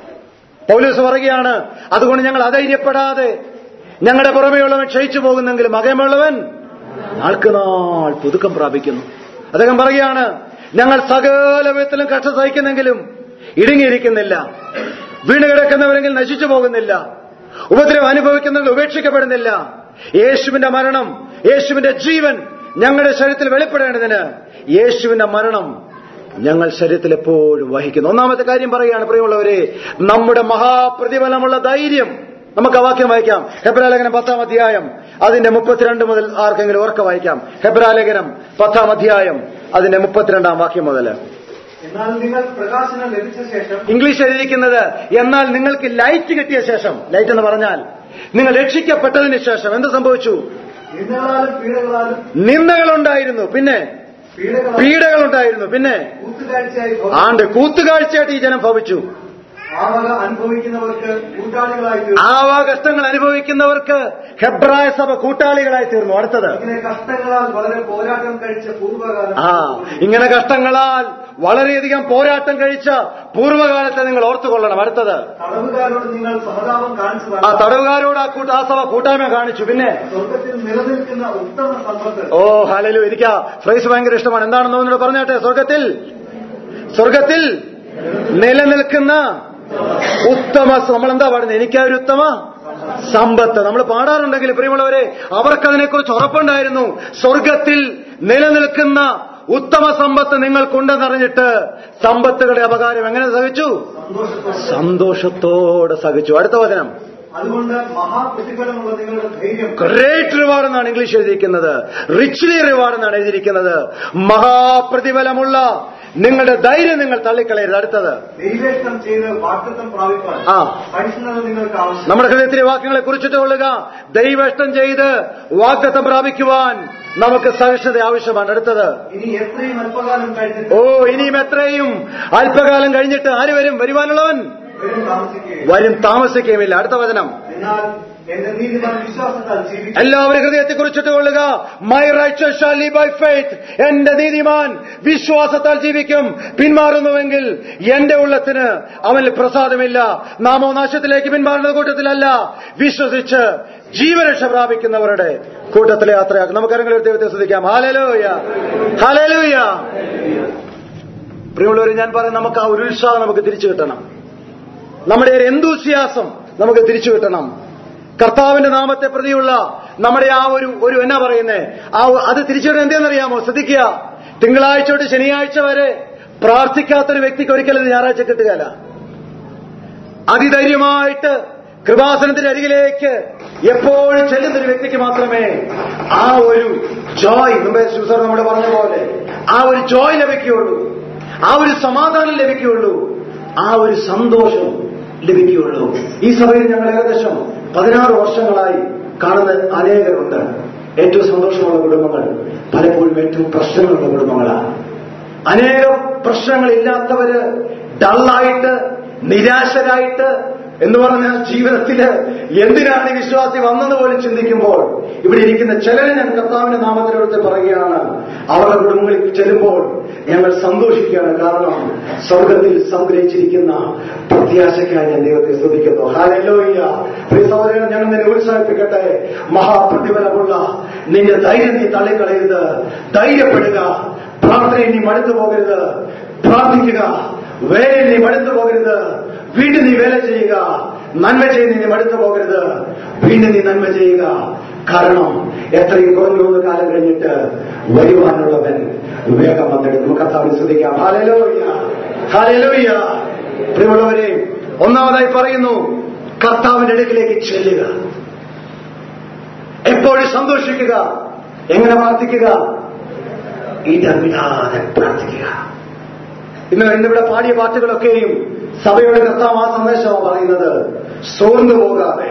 Speaker 1: പൗലൂസ് പറയുകയാണ് അതുകൊണ്ട് ഞങ്ങൾ അധൈര്യപ്പെടാതെ ഞങ്ങളുടെ പുറമെയുള്ളവൻ ക്ഷയിച്ചു പോകുന്നെങ്കിലും അകമുള്ളവൻ നാൾക്ക് നാൾ പുതുക്കം പ്രാപിക്കുന്നു അദ്ദേഹം പറയുകയാണ് ഞങ്ങൾ സകല വിധത്തിലും കഷ്ട സഹിക്കുന്നെങ്കിലും ഇടുങ്ങിയിരിക്കുന്നില്ല വീണ് കിടക്കുന്നവരെങ്കിൽ നശിച്ചു പോകുന്നില്ല ഉപദ്രവം അനുഭവിക്കുന്നവർ ഉപേക്ഷിക്കപ്പെടുന്നില്ല യേശുവിന്റെ മരണം യേശുവിന്റെ ജീവൻ ഞങ്ങളുടെ ശരീരത്തിൽ വെളിപ്പെടേണ്ടതിന് യേശുവിന്റെ മരണം ഞങ്ങൾ ശരീരത്തിൽ എപ്പോഴും വഹിക്കുന്നു ഒന്നാമത്തെ കാര്യം പറയുകയാണ് പ്രിയമുള്ളവരെ നമ്മുടെ മഹാപ്രതിഫലമുള്ള ധൈര്യം നമുക്ക് ആ വാക്യം വായിക്കാം ഹെബ്രാലേഖനം പത്താം അധ്യായം അതിന്റെ മുപ്പത്തിരണ്ട് മുതൽ ആർക്കെങ്കിലും ഓർക്ക വായിക്കാം ഹെബ്രാലേഖനം പത്താം അധ്യായം അതിന്റെ മുപ്പത്തിരണ്ടാം വാക്യം മുതൽ
Speaker 2: എന്നാൽ നിങ്ങൾ പ്രകാശനം ലഭിച്ച ശേഷം
Speaker 1: ഇംഗ്ലീഷ് എഴുതിയിരിക്കുന്നത് എന്നാൽ നിങ്ങൾക്ക് ലൈറ്റ് കിട്ടിയ ശേഷം ലൈറ്റ് എന്ന് പറഞ്ഞാൽ നിങ്ങൾ രക്ഷിക്കപ്പെട്ടതിന് ശേഷം എന്ത് സംഭവിച്ചു
Speaker 2: നിന്നകളാലും പീഡകളാലും
Speaker 1: നിന്ദകളുണ്ടായിരുന്നു പിന്നെ
Speaker 2: പീഡകളാലും
Speaker 1: പീഡകളുണ്ടായിരുന്നു പിന്നെ
Speaker 2: കൂത്തുകാഴ്ചയായി
Speaker 1: ആണ്ട് കൂത്തുകാഴ്ചയായിട്ട് ഈ ജനം ഭവിച്ചു
Speaker 2: ആ വക അനുഭവിക്കുന്നവർക്ക് കൂട്ടാളികളായി തീർന്നു
Speaker 1: ആവാ കഷ്ടങ്ങൾ അനുഭവിക്കുന്നവർക്ക് ഹെബ്രായ സഭ കൂട്ടാളികളായി തീർന്നു അടുത്തത്
Speaker 2: ഇങ്ങനെ കഷ്ടങ്ങളാൽ വളരെ പോരാട്ടം കഴിച്ച പൂർവ്വകാലം
Speaker 1: ആ ഇങ്ങനെ കഷ്ടങ്ങളാൽ വളരെയധികം പോരാട്ടം കഴിച്ച പൂർവ്വകാലത്തെ നിങ്ങൾ ഓർത്തുകൊള്ളണം അടുത്തത്
Speaker 2: തടവുകാരോട് നിങ്ങൾ സഹതാപം
Speaker 1: ആ
Speaker 2: കാണിച്ചതാണ്
Speaker 1: തടവുകാരോട് ആ കൂട്ട ആ സഭ കൂട്ടായ്മ കാണിച്ചു പിന്നെ
Speaker 2: സ്വർഗത്തിൽ നിലനിൽക്കുന്ന ഉത്തമ സമ്പത്ത്
Speaker 1: ഓ ഹലലു എനിക്ക് ആ ഫ്രൈസ് ഭയങ്കര ഇഷ്ടമാണ് എന്താണെന്ന് ഒന്നുകൂടെ പറഞ്ഞാട്ടെ സ്വർഗത്തിൽ സ്വർഗത്തിൽ നിലനിൽക്കുന്ന ഉത്തമ നമ്മൾ എന്താ പാടുന്നത് എനിക്കാ ഒരു ഉത്തമ സമ്പത്ത് നമ്മൾ പാടാറുണ്ടെങ്കിൽ പ്രിയമുള്ളവരെ അവർക്ക് അതിനെക്കുറിച്ച് ഉറപ്പുണ്ടായിരുന്നു സ്വർഗത്തിൽ നിലനിൽക്കുന്ന ഉത്തമ സമ്പത്ത് നിങ്ങൾക്കുണ്ടെന്നറിഞ്ഞിട്ട് സമ്പത്തുകളുടെ അപകാരം എങ്ങനെ സഹിച്ചു
Speaker 2: സന്തോഷത്തോടെ
Speaker 1: സന്തോഷത്തോടെ സഹിച്ചു അടുത്ത വചനം
Speaker 2: അതുകൊണ്ട് മഹാപ്രതിഫലമുള്ള നിങ്ങളുടെ ധൈര്യം
Speaker 1: ഗ്രേറ്റ് റിവാർഡ് എന്നാണ് ഇംഗ്ലീഷ് എഴുതിയിരിക്കുന്നത് റിച്ച്ലി റിവാർഡ് എന്നാണ് എഴുതിയിരിക്കുന്നത് മഹാപ്രതിഫലമുള്ള നിങ്ങളുടെ ധൈര്യം നിങ്ങൾ തള്ളിക്കളയരുത് അടുത്തത്
Speaker 2: ദൈവേഷ്ടം ചെയ്ത് വാക്തത്വം പ്രാപിപ്പാൻ
Speaker 1: ആ.
Speaker 2: പരിശുദ്ധത നിങ്ങൾക്ക് ആവശ്യം
Speaker 1: നമ്മുടെ ഹൃദയത്തിലെ വാക്യങ്ങളെ കുറിച്ചിട്ട് കൊള്ളുക ദൈവേഷ്ടം ചെയ്ത് വാഗ്ദത്തം പ്രാപിക്കുവാൻ നമുക്ക് സഹിഷ്ണുത ആവശ്യമാണ് അടുത്തത്
Speaker 2: ഇനി എത്രയും അല്പകാലം കഴിഞ്ഞിട്ട്
Speaker 1: ഓ ഇനിയും എത്രയും അല്പകാലം കഴിഞ്ഞിട്ട് ആര് വരും വരുവാനുള്ളവൻ
Speaker 2: വരും താമസിക്കുകയും
Speaker 1: വരും താമസിക്കുകയുമില്ല അടുത്ത വചനം
Speaker 2: എന്നാൽ എന്റെ നീതിമാൻ വിശ്വാസത്താൽ ജീവിക്കും
Speaker 1: എല്ലാവരും ഹൃദയത്തെ കുറിച്ചിട്ട് കൊള്ളുക my riches shall live by faith എന്റെ നീതിമാൻ വിശ്വാസത്താൽ ജീവിക്കും പിന്മാറുന്നുവെങ്കിൽ എന്റെ ഉള്ളത്തിന് അവനിൽ പ്രസാദമില്ല നാമോ നാശത്തിലേക്ക് പിന്മാറുന്ന കൂട്ടത്തിലല്ല വിശ്വസിച്ച് ജീവരക്ഷ പ്രാപിക്കുന്നവരുടെ കൂട്ടത്തിലെ യാത്രയാക്കും നമുക്കരങ്ങളിൽ ഒരു ദൈവത്തെ ശ്രദ്ധിക്കാം ഹാലലൂയ ഹാലലൂയ പ്രിയമുള്ളവർ ഞാൻ പറയും നമുക്ക് ആ ഒരു ഉത്സാഹം നമുക്ക് തിരിച്ചു കിട്ടണം നമ്മുടെ ഒരു എന്തൂസിയാസം നമുക്ക് തിരിച്ചു കിട്ടണം കർത്താവിന്റെ നാമത്തെ പ്രതിയുള്ള നമ്മുടെ ആ ഒരു ഒരു എന്നാ പറയുന്നേ ആ അത് തിരിച്ചുവിടാൻ എന്തെന്നറിയാമോ ശ്രദ്ധിക്കുക തിങ്കളാഴ്ച തൊട്ട് ശനിയാഴ്ച വരെ പ്രാർത്ഥിക്കാത്തൊരു വ്യക്തിക്ക് ഒരിക്കലും ഇത് ഞായറാഴ്ച കിട്ടുകയല്ല അതിധൈര്യമായിട്ട് കൃപാസനത്തിന്റെ അരികിലേക്ക് എപ്പോഴും ചെല്ലുന്ന ഒരു വ്യക്തിക്ക് മാത്രമേ ആ ഒരു ജോയ് മുമ്പേ സൂസർ നമ്മുടെ പറഞ്ഞ പോലെ ആ ഒരു ജോയ് ലഭിക്കുകയുള്ളൂ ആ ഒരു സമാധാനം ലഭിക്കുകയുള്ളൂ ആ ഒരു സന്തോഷം ലഭിക്കുകയുള്ളൂ ഈ സഭയിൽ ഞങ്ങൾ ഏകദേശം പതിനാറ് വർഷങ്ങളായി കാണുന്ന അനേകരുണ്ട് ഏറ്റവും സന്തോഷമുള്ള കുടുംബങ്ങൾ പലപ്പോഴും ഏറ്റവും പ്രശ്നങ്ങളുള്ള കുടുംബങ്ങളാണ് അനേകം പ്രശ്നങ്ങളില്ലാത്തവര് ഡള്ളായിട്ട് നിരാശരായിട്ട് എന്ന് പറഞ്ഞാൽ ജീവിതത്തില് എന്തിനാണ് ഈ വിശ്വാസി വന്നത് പോലും ചിന്തിക്കുമ്പോൾ ഇവിടെ ഇരിക്കുന്ന ചിലരെ ഞാൻ കർത്താവിന്റെ നാമത്തിലെടുത്ത് പറയുകയാണ് അവരുടെ കുടുംബങ്ങളിൽ ചെല്ലുമ്പോൾ ഞങ്ങൾ സന്തോഷിക്കുകയാണ് കാരണം സ്വർഗത്തിൽ സംഗ്രഹിച്ചിരിക്കുന്ന പ്രത്യാശയ്ക്കായി ഞാൻ ദൈവത്തെ സ്തുതിക്കുന്നു ഹാലല്ലോയ്യ പ്രിയ സഹോദരൻ ഞങ്ങൾ നിന്നെ ഉത്സാഹിപ്പിക്കട്ടെ മഹാപ്രതിഫലമുള്ള നിന്റെ ധൈര്യം നീ തള്ളിക്കളയരുത് ധൈര്യപ്പെടുക പ്രാർത്ഥനയിൽ നീ മടുത്തു പോകരുത് പ്രാർത്ഥിക്കുക വേലയിൽ നീ മടുത്തു പോകരുത് വീണ്ടും നീ വേല ചെയ്യുക നന്മ ചെയ്ത് നീ മടുത്തു പോകരുത് വീണ്ടും നീ നന്മ ചെയ്യുക കാരണം എത്രയും കുറഞ്ഞു മൂന്ന് കാലം കഴിഞ്ഞിട്ട് വരുവാനുള്ളവൻ വേഗം വന്നിട്ട് നമുക്ക് കർത്താവിനെ ശ്രദ്ധിക്കാം ഹാലലോയ്യ ഹാലലോയ്യ പ്രിയമുള്ളവരെ ഒന്നാമതായി പറയുന്നു കർത്താവിന്റെ അടുക്കിലേക്ക് ചെല്ലുക എപ്പോഴും സന്തോഷിക്കുക എങ്ങനെ പ്രാർത്ഥിക്കുക ഇടവിടാതെ പ്രാർത്ഥിക്കുക ഇന്ന് ഇന്നിവിടെ പാടിയ പാട്ടുകളൊക്കെയും സഭയുടെ കർത്താവ് ആ സന്ദേശമാണ് പറയുന്നത് സോർന്നു പോകാതെ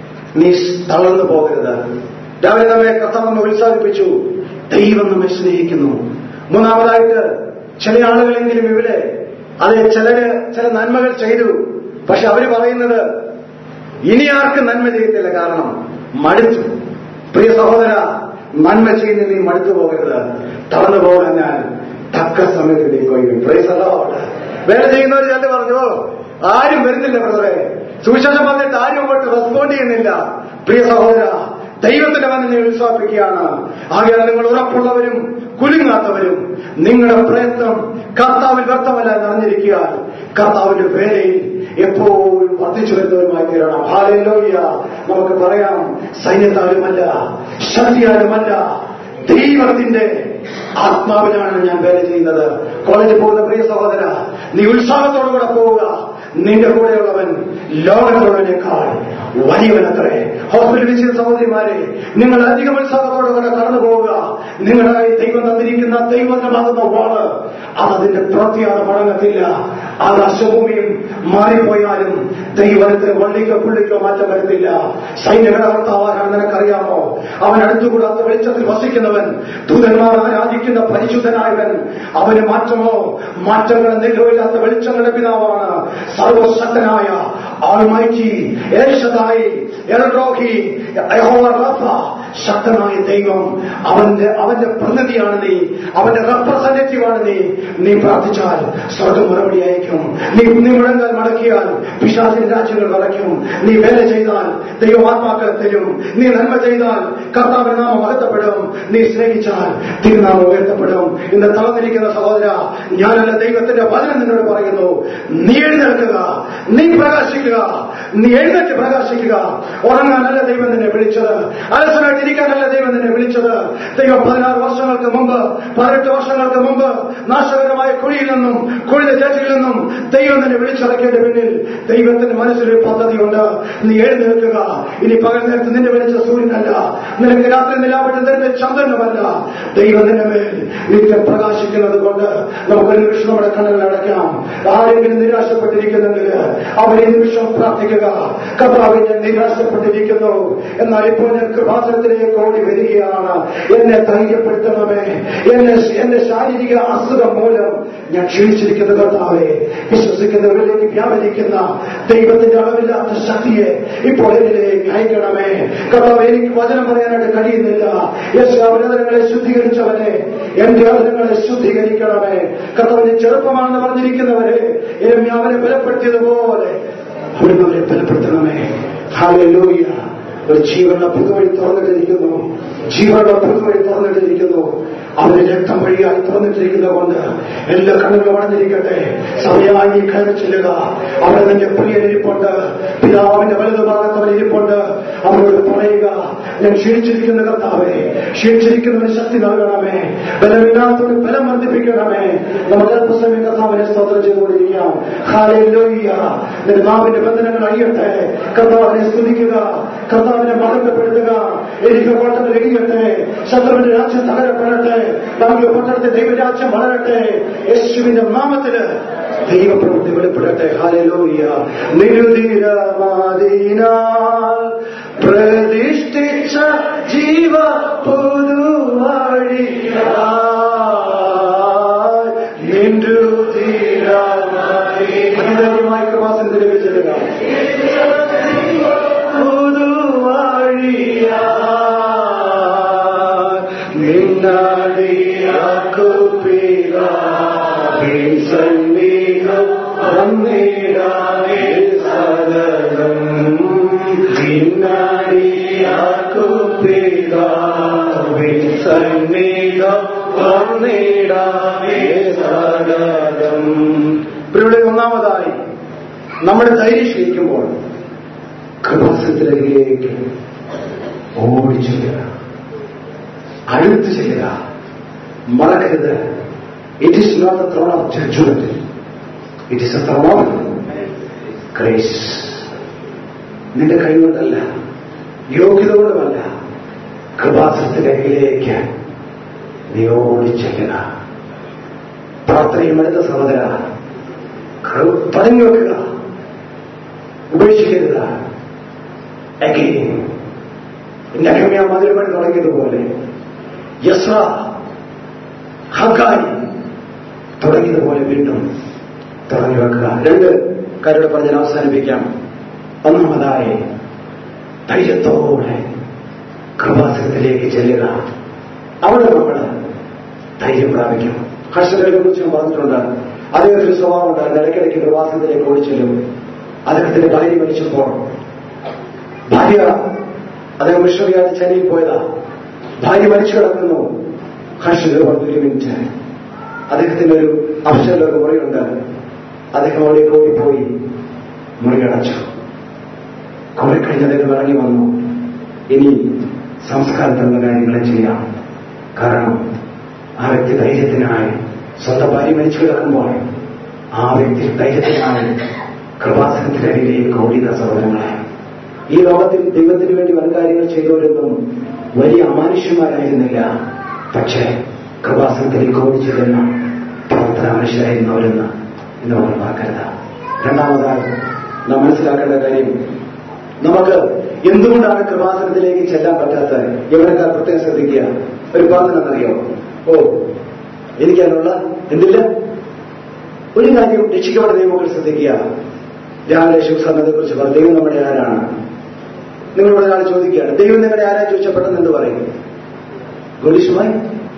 Speaker 1: നീ തളർന്നു പോകരുത് രാവിലെ നമ്മെ കർത്താവ് നമ്മെ ഉത്സാഹിപ്പിച്ചു ദൈവം നമ്മെ സ്നേഹിക്കുന്നു മൂന്നാമതായിട്ട് ചില ആളുകളെങ്കിലും ഇവിടെ അത് ചിലര് ചില നന്മകൾ ചെയ്തു പക്ഷെ അവര് പറയുന്നത് ഇനി ആർക്കും നന്മ ചെയ്യത്തില്ല കാരണം മടുത്തു പ്രിയ സഹോദര നന്മ ചെയ്യുന്ന നീ മടുത്തു പോകരുത് തളർന്നു പോകാൻ ഞാൻ തക്ക സമയത്ത് നീ കൊയ്യും പ്രൈസ് അല്ലോട്ട് വേല ചെയ്യുന്നവർ ചിലത് പറഞ്ഞു ആരും വരുന്നില്ല ബ്രദറെ സുവിശേഷം പറഞ്ഞിട്ട് ആരും അങ്ങോട്ട് റെസ്പോണ്ട് ചെയ്യുന്നില്ല പ്രിയ സഹോദര ദൈവത്തിന്റെ വന്ന് നീ ഉത്സാഹിപ്പിക്കുകയാണ് ആകെയാണ് നിങ്ങൾ ഉറപ്പുള്ളവരും കുലുങ്ങാത്തവരും നിങ്ങളുടെ പ്രയത്നം കർത്താവിൽ വ്യക്തമല്ല എന്നറിഞ്ഞിരിക്കുക കർത്താവിന്റെ വേലയിൽ എപ്പോഴും വർദ്ധിച്ചു വരുന്നവരുമായി തീരണം ഹാലയിലോയ്യ നമുക്ക് പറയാം സൈന്യത്താലുമല്ല ശക്തിയാലുമല്ല ദൈവത്തിന്റെ ആത്മാവിനാണ് ഞാൻ വേല ചെയ്യുന്നത് കോളേജിൽ പോകുന്ന പ്രിയ സഹോദര നീ ഉത്സാഹത്തോടുകൂടെ പോവുക നിന്റെ കൂടെയുള്ളവൻ ലോകത്തുള്ളവനേക്കാൾ വലിയവനത്രേ ഹോസ്പിറ്റലിൽ വിളിച്ച സഹോദരിമാരെ നിങ്ങൾ അധികം ഉത്സാഹത്തോടുകൂടെ കടന്നു പോവുക നിങ്ങളായി ദൈവം തന്നിരിക്കുന്ന ദൈവമാകുന്ന വാള് അത് അതിന്റെ പ്രവൃത്തിയാണ് മടങ്ങത്തില്ല ആകാശഭൂമിയും മാറിപ്പോയാലും ദൈവത്തിന് വള്ളിക്കോ പുള്ളിക്കോ മാറ്റം വരുത്തില്ല സൈന്യങ്ങളുടെ കർത്താവാരാണ് നിനക്കറിയാമോ അവൻ അടുത്തുകൂടാത്ത വെളിച്ചത്തിൽ വസിക്കുന്നവൻ ദൂതന്മാർ ആരാധിക്കുന്ന പരിശുദ്ധനായവൻ അവന് മാറ്റമോ മാറ്റങ്ങൾ നിലവില്ലാത്ത വെളിച്ചങ്ങളുടെ പിതാവാണ് സർവശക്തനായ ആൾമൈറ്റി ഏഷതായി എൽറോഹി യഹോവ റഫ ശക്തനായ ദൈവം അവന്റെ അവന്റെ പ്രതിനിധിയാണ് നീ അവന്റെ റെപ്രസെന്റേറ്റീവ് ആണ് നീ നീ പ്രാർത്ഥിച്ചാൽ സ്വർഗം മറുപടി അയക്കും നീ നീ മുഴങ്ങാൻ മടക്കിയാൽ പിശാചിന്റെ രാജ്യങ്ങൾ വരയ്ക്കും നീ വേല ചെയ്താൽ ദൈവമാത്മാക്കളെ തരും നീ നന്മ ചെയ്താൽ കർത്താവിന് നാമം മഹത്വപ്പെടും നീ സ്നേഹിച്ചാൽ തിരുനാമം ഉയർത്തപ്പെടും ഇന്ന് തളർന്നിരിക്കുന്ന സഹോദര ഞാനല്ല ദൈവത്തിന്റെ വചനം നിന്നോട് പറയുന്നു നീ എഴുന്നേൽക്കുക നീ പ്രകാശിക്കുക നീ എഴുന്നേറ്റ് പ്രകാശിക്കുക ഉറങ്ങാനല്ല ദൈവം നിന്നെ വിളിച്ചത് അലസനായിട്ടിരിക്കാനല്ല ദൈവം നിന്നെ വിളിച്ചത് ദൈവം പതിനാറ് വർഷങ്ങൾക്ക് മുമ്പ് പതിനെട്ട് വർഷങ്ങൾക്ക് മുമ്പ് നാശകരമായ കുഴിയിൽ നിന്നും കുഴിത ചേച്ചിയിൽ നിന്നും ദൈവം നിന്നെ വിളിച്ചിറക്കിയതിന്റെ പിന്നിൽ ദൈവത്തിന്റെ മനസ്സിലൊരു പദ്ധതിയുണ്ട് നീ എഴുന്നേൽക്കുക ഇനി പകൽ നേരത്ത് നിന്നെ വിളിച്ച സൂര്യനല്ല നിനക്ക് രാത്രി നിലാവിട്ട് തരുന്ന ചന്ദ്രനുമല്ല ദൈവം നിന്നെ മേൽ നിത്യം പ്രകാശിക്കുന്നത് കൊണ്ട് നമുക്കൊരു നിമിഷം നമ്മുടെ കണ്ണുകൾ അടയ്ക്കാം ആരെങ്കിലും നിരാശപ്പെട്ടിരിക്കുന്നെങ്കിൽ അവർ ഈ നിമിഷം പ്രാർത്ഥിക്കുക കർത്താവ് ഞാൻ നിരാശപ്പെട്ടിരിക്കുന്നു എന്നാൽ ഇപ്പോൾ ഞാൻ കൃപാസനത്തിലേക്ക് ഓടി വരികയാണ് എന്നെ ധൈര്യപ്പെടുത്തണമേ എന്നെ എന്റെ ശാരീരിക അസുഖം മൂലം
Speaker 4: ഞാൻ ക്ഷണിച്ചിരിക്കുന്ന കർത്താവെ വിശ്വസിക്കുന്നവരിലേക്ക് വ്യാപരിക്കുന്ന ദൈവത്തിന്റെ അളവില്ലാത്ത ശക്തിയെ ഇപ്പോൾ എന്നിലേക്ക് അയക്കണമേ കർത്താവ് എനിക്ക് വചനം പറയാനായിട്ട് കഴിയുന്നില്ല യശാവനങ്ങളെ ശുദ്ധീകരിച്ചവനെ എന്റെ അവനങ്ങളെ ശുദ്ധീകരിക്കണമേ കർത്താവിന്റെ ചെറുപ്പമാണെന്ന് പറഞ്ഞിരിക്കുന്നവരെ എന്നെ അവനെ ബലപ്പെടുത്തിയതുപോലെ അവിടുന്ന് അവരെ ബലപ്പെടുത്തണമേ ഹാലൂയ ഒരു ജീവനുള്ള പുതുവഴി തുറന്നിട്ടിരിക്കുന്നു ജീവനുള്ള പുതുവഴി തുറന്നിട്ടിരിക്കുന്നു അവന്റെ രക്തം വഴിയായി തുറന്നിട്ടിരിക്കുന്നത് കൊണ്ട് എല്ലാ കണ്ണുകളും അടഞ്ഞിരിക്കട്ടെ സമയമായി നീ കയറി ചെല്ലുക അവിടെ നിന്റെ പ്രിയൻ ഇരിപ്പുണ്ട് പിതാവിന്റെ വലതു ഭാഗത്ത് അവൻ ഇരിപ്പുണ്ട് അവനോട് പറയുക ഞാൻ ക്ഷീണിച്ചിരിക്കുന്ന കർത്താവേ ക്ഷീണിച്ചിരിക്കുന്നവന് ശക്തി നൽകണമേ ബലമില്ലാത്തവന് ബലം വർദ്ധിപ്പിക്കണമേ നമുക്ക് അല്പസമയം കർത്താവിനെ സ്തോത്രം ചെയ്തുകൊണ്ടിരിക്കാം ഹാലയിലോയ്യ നിന്റെ നാവിന്റെ ബന്ധനങ്ങൾ അഴിയട്ടെ കർത്താവിനെ സ്തുതിക്കുക കർത്താവിനെ മഹത്വപ്പെടുത്തുക എനിക്ക് പട്ടണം എഴുതിയട്ടെ ശത്രുവിന്റെ രാജ്യം തകരപ്പെടട്ടെ നമുക്ക് പട്ടണത്തെ ദൈവരാജ്യം വളരട്ടെ യേശുവിന്റെ നാമത്തില് ദൈവപ്രവൃത്തി വെളിപ്പെടട്ടെ ഹാലലോയ്യ നിരുതിരമാതിനാൽ പ്രതിഷ്ഠിച്ച ജീവ പുതുവഴി നിരുതിരമായി കൃപാസനത്തിൽ ലഭിച്ചെടുക്ക പുതുവഴിയാ നിന്നടിയാക്കുപിതാവിൻ സന്നിധം വന്നിടാനേ സകലം നിന്നടിയാക്കുപിതാവിൻ സന്നിധം വന്നിടാനേ സകലം ഇവിടെ ഒന്നാമതായി നമ്മുടെ ധൈര്യം ക്ഷയിക്കുമ്പോൾ കൃപാസത്തിലേക്ക് ഓടിച്ചു അടുത്ത് ചെയ്യുക മറക്കരുത് it is not a throne of judgement it is a throne of grace നിന്റെ കഴിവുകൊണ്ടല്ല യോഗ്യത കൊണ്ടുമല്ല കൃപാസത്തിന്റെ അരികിലേക്ക് നീ ഓടിച്ചെല്ലുക പ്രാർത്ഥനയും അടുത്ത സഹോദര തുടങ്ങി വെക്കുക ഉപേക്ഷിക്കരുത് അഗെയിൻ നഹമ്യ മധുരമണി തുടങ്ങിയതുപോലെ യസ്ര ഹക്കായി തുടങ്ങിയതുപോലെ വീണ്ടും തുടങ്ങി വെക്കുക രണ്ട് കാര്യങ്ങൾ പറഞ്ഞ് ഞാൻ അവസാനിപ്പിക്കാം ഒന്നാമതായി ധൈര്യത്തോടെ കൃപാസനത്തിലേക്ക് ചെല്ലുക അവിടെ നമ്മൾ ധൈര്യം പ്രാപിക്കും ഹർഷനെ കുറിച്ച് ഞാൻ പറഞ്ഞിട്ടുണ്ട് അദ്ദേഹത്തിന് സ്വഭാവം ഉണ്ടായിരുന്നു ഇടയ്ക്കിടയ്ക്ക് കൃപാസനത്തിലേക്ക് ഓടിച്ചെല്ലും അദ്ദേഹത്തിന്റെ ഭാര്യ മരിച്ചപ്പോൾ ഭാര്യ അദ്ദേഹം മിഷണറിയായിട്ട് ചെന്നൈയിൽ പോയതാ ഭാര്യ മരിച്ചു കിടക്കുന്നു ഹർഷന് പറഞ്ഞു ഒരു മിനിറ്റ് അദ്ദേഹത്തിന്റെ ഒരു അവസരം ഒരു മുറിയുണ്ട് അദ്ദേഹം അവിടെ ഓടിപ്പോയി മുറി അടച്ചു കുറെ കഴിഞ്ഞ് അദ്ദേഹം ഇറങ്ങി വന്നു ഇനി സംസ്കാരത്തിലുള്ള കാര്യങ്ങളെ ചെയ്യാം കാരണം ആ വ്യക്തി ധൈര്യത്തിനായി സ്വന്തം ഭാര്യ മരിച്ചു കിടക്കുമ്പോൾ ആ വ്യക്തി ധൈര്യത്തിനായി കൃപാസനത്തിന്റെ അരികിലേക്ക് ഓടിയ സഹോദരങ്ങളെ ഈ ലോകത്തിൽ ദൈവത്തിന് വേണ്ടി വൻ കാര്യങ്ങൾ ചെയ്തവരൊന്നും വലിയ അമാനുഷ്യന്മാരായിരുന്നില്ല പക്ഷേ കൃപാസനത്തിലേക്ക് ഓടിച്ചിരുന്ന പ്രവർത്തന മനുഷ്യരായിരുന്നവരെന്ന് ഇന്ന് നമ്മൾ മറക്കരുത് രണ്ടാമതായി നാം മനസ്സിലാക്കേണ്ട കാര്യം നമുക്ക് എന്തുകൊണ്ടാണ് കൃപാസനത്തിലേക്ക് ചെല്ലാൻ പറ്റാത്തത് എവിടെക്കാർ പ്രത്യേകം ശ്രദ്ധിക്കുക ഒരു പ്രാർത്ഥന എന്നറിയോ ഓ എനിക്കതിനുള്ള എന്തില്ല ഒരു കാര്യം രക്ഷിക്കപ്പെട്ട ദൈവങ്ങൾ ശ്രദ്ധിക്കുക രാവിലെ ശിവസന്നത്തെ കുറിച്ച് പറഞ്ഞു ദൈവം നമ്മുടെ ആരാണ് നിങ്ങളോട് ഒരാൾ ചോദിക്കുകയാണ് ദൈവം നിങ്ങളുടെ ആരാ ചോദിച്ചാൽ പെട്ടെന്ന് എന്ത് പറയും ഗോലിഷുമായി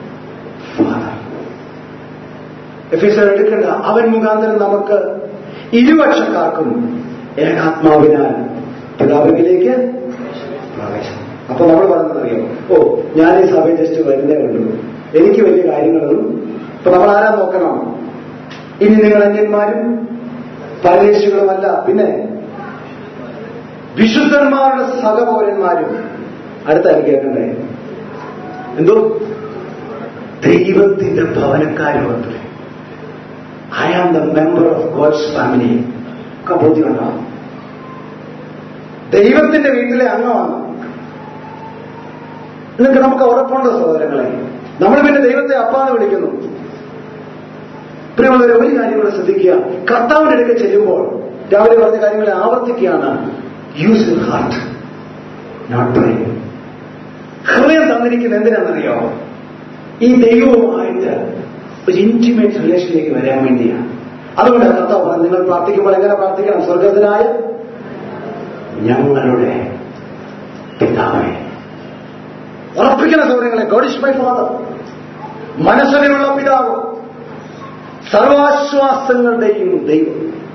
Speaker 4: എഫീസർ എടുക്കേണ്ട അവൻ മുഖാന്തരം നമുക്ക് ഇരുപക്ഷക്കാർക്കും ഏകാത്മാവിനാൽ പിതാവിലേക്ക് പ്രവേശനം അപ്പൊ നമ്മൾ പറഞ്ഞതറിയാം ഓ ഞാൻ ഈ സഭയിൽ ജസ്റ്റ് വരുന്നേ ഉള്ളൂ എനിക്ക് വലിയ കാര്യങ്ങളൊന്നും ഇപ്പൊ നമ്മൾ ആരാ നോക്കണം ഇനി നിങ്ങൾ അന്യന്മാരും പരദേശികളുമല്ല പിന്നെ വിശുദ്ധന്മാരുടെ സഹപൗരന്മാരും അടുത്തായി കേൾക്കണ്ടേ എന്തോ ദൈവത്തിന്റെ ഭവനക്കാരുമത്രേ I am the member of God's family ഒക്കെ ബോധ്യമുണ്ടോ ദൈവത്തിന്റെ വീട്ടിലെ അംഗമാണ് നിങ്ങൾക്ക് നമുക്ക് ഉറപ്പുണ്ടോ സഹോദരങ്ങളെ നമ്മൾ പിന്നെ ദൈവത്തെ അപ്പാന്ന് വിളിക്കുന്നു പ്രിയമുള്ളവരെ ഒരു കാര്യം കൂടെ ശ്രദ്ധിക്കുക കർത്താവിന്റെ അടുക്കെ ചെല്ലുമ്പോൾ രാവിലെ പറഞ്ഞ കാര്യങ്ങളെ ആവർത്തിക്കുകയാണ് use your heart not brain ഹൃദയം തന്നിരിക്കുന്ന എന്തിനാണെന്നറിയോ ഈ ദൈവവുമായിട്ട് ഒരു ഇന്റിമേറ്റ് റിലേഷനിലേക്ക് വരാൻ വേണ്ടിയാണ് അതുകൊണ്ട് കർത്താവ് പറഞ്ഞു നിങ്ങൾ പ്രാർത്ഥിക്കുമ്പോൾ എങ്ങനെ പ്രാർത്ഥിക്കണം സ്വർഗത്തിനായ ഞങ്ങളുടെ പിതാവേ ഉറപ്പിക്കുന്ന സൗകര്യങ്ങളെ ഗോഡ് ഇസ് മൈ ഫാദർ മനസ്സിലുള്ള പിതാവ് സർവാശ്വാസങ്ങളുടെയും ദൈവം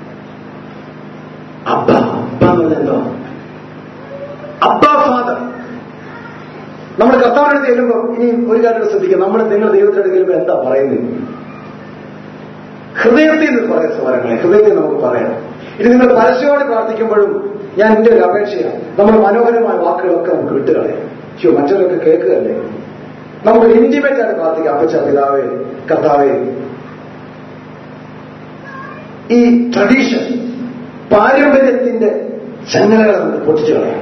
Speaker 4: അബ്ബ അബ്ബ എന്ന് പറഞ്ഞാൽ എന്തോ അബ്ബ ഫാദർ നമ്മൾ കർത്താവിനടുത്ത് ചെല്ലുമ്പോൾ ഇനി ഒരു കാര്യം ശ്രദ്ധിക്കുക നമ്മൾ നിങ്ങൾ ദൈവത്തിനടുത്ത് ചെല്ലുമ്പോൾ എന്താ പറയുന്നത് ഹൃദയത്തിൽ നിന്ന് പറയാം സ്വരങ്ങളെ ഹൃദയത്തിൽ നമുക്ക് പറയാം ഇനി നിങ്ങൾ പരസ്യമായിട്ട് പ്രാർത്ഥിക്കുമ്പോഴും ഞാൻ എന്റെ ഒരു അപേക്ഷയാണ് നമ്മൾ മനോഹരമായ വാക്കുകളൊക്കെ നമുക്ക് വിട്ടുകളയാം അയ്യോ മറ്റവരൊക്കെ കേൾക്കുകയല്ലേ നമുക്ക് ഇന്റിമേറ്റ് ആയിട്ട് പ്രാർത്ഥിക്കാം അപ്പച്ച പിതാവേ കർത്താവേ ഈ ട്രഡീഷൻ പാരമ്പര്യത്തിന്റെ ചങ്ങലകൾ നമുക്ക് പൊട്ടിച്ചു കളയാം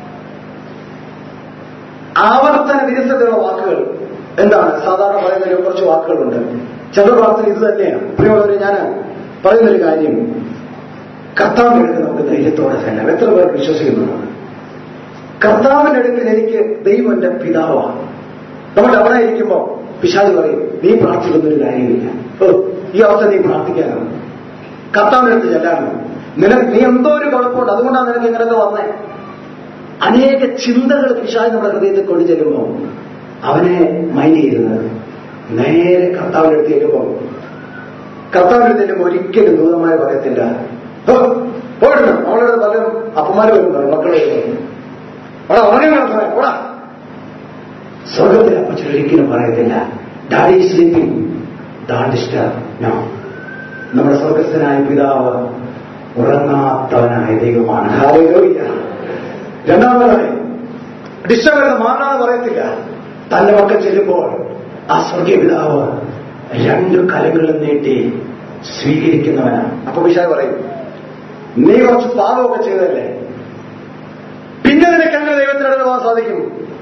Speaker 4: ആവർത്തന വിരുദ്ധതയുള്ള വാക്കുകൾ എന്താണ് സാധാരണ പറയുന്നതിൽ കുറച്ച് വാക്കുകളുണ്ട് ചില പ്രാർത്ഥന ഇത് തന്നെയാണ് പ്രിയമുള്ളവരെ ഞാൻ പറയുന്നൊരു കാര്യം കർത്താവിന്റെ അടുത്ത് നമുക്ക് ധൈര്യത്തോടെ ചെല്ലാം എത്ര പേർ വിശ്വസിക്കുന്നുണ്ട് കർത്താവിന്റെ അടുക്കൽ എനിക്ക് ദൈവം എന്റെ പിതാവാണ് നമ്മൾ അവിടെ ഇരിക്കുമ്പോ പിശാജ് പറയും നീ പ്രാർത്ഥിക്കുന്ന ഒരു കാര്യമില്ല ഓ ഈ അവസ്ഥ നീ പ്രാർത്ഥിക്കാനാണ് കർത്താവിന്റെ അടുത്ത് ചെല്ലാനോ നിനക്ക് നീ എന്തോ ഒരു കുഴപ്പമുണ്ട് അതുകൊണ്ടാണ് നിനക്ക് ഇങ്ങനെയൊക്കെ വന്നേ അനേക ചിന്തകൾ പിശാജ് നമ്മുടെ ഹൃദയത്തിൽ കൊണ്ടു ചെല്ലുമ്പോ അവനെ മൈൻഡ് ചെയ്യുന്നത് നേരെ കർത്താവിന്റെ അടുത്ത് ചെല്ലുമ്പോ കർത്താവിന്റെ അടുത്ത് ചെല്ലുമ്പോ ഒരിക്കലും ദൂതമായി പറയത്തില്ല "ഹോ, പോയിട്ടുണ്ട് അവളുടെ പലരും അപ്പന്മാര് വരുന്നുണ്ട് മക്കൾ വരുന്നുണ്ട് അവിടെ ഉറങ്ങി കിടക്കണേ ഓടാ സ്വർഗത്തിൽ അപ്പച്ചൻ ഒരിക്കലും പറയത്തില്ല daddy sleeping dad disturb no നമ്മുടെ സ്വർഗസ്ഥനായ പിതാവ് ഉറങ്ങാത്തവനായ ദൈവമാണ് ഹാലൂയ്യ രണ്ടാമതായി ഡിസ്റ്റർബ് എന്ന് മാറാതെ പറയത്തില്ല തന്റെ മക്കൾ ചെല്ലുമ്പോൾ ആ സ്വർഗീയ പിതാവ് രണ്ട് കലകളും നീട്ടി സ്വീകരിക്കുന്നവനാണ് അപ്പൊ വിശാൽ പറയും നീ കുറച്ച് പാപമൊക്കെ ചെയ്തല്ലേ പിന്നെ നിനക്ക് എങ്ങനെ ദൈവത്തിനടുത്ത് പോകാൻ സാധിക്കും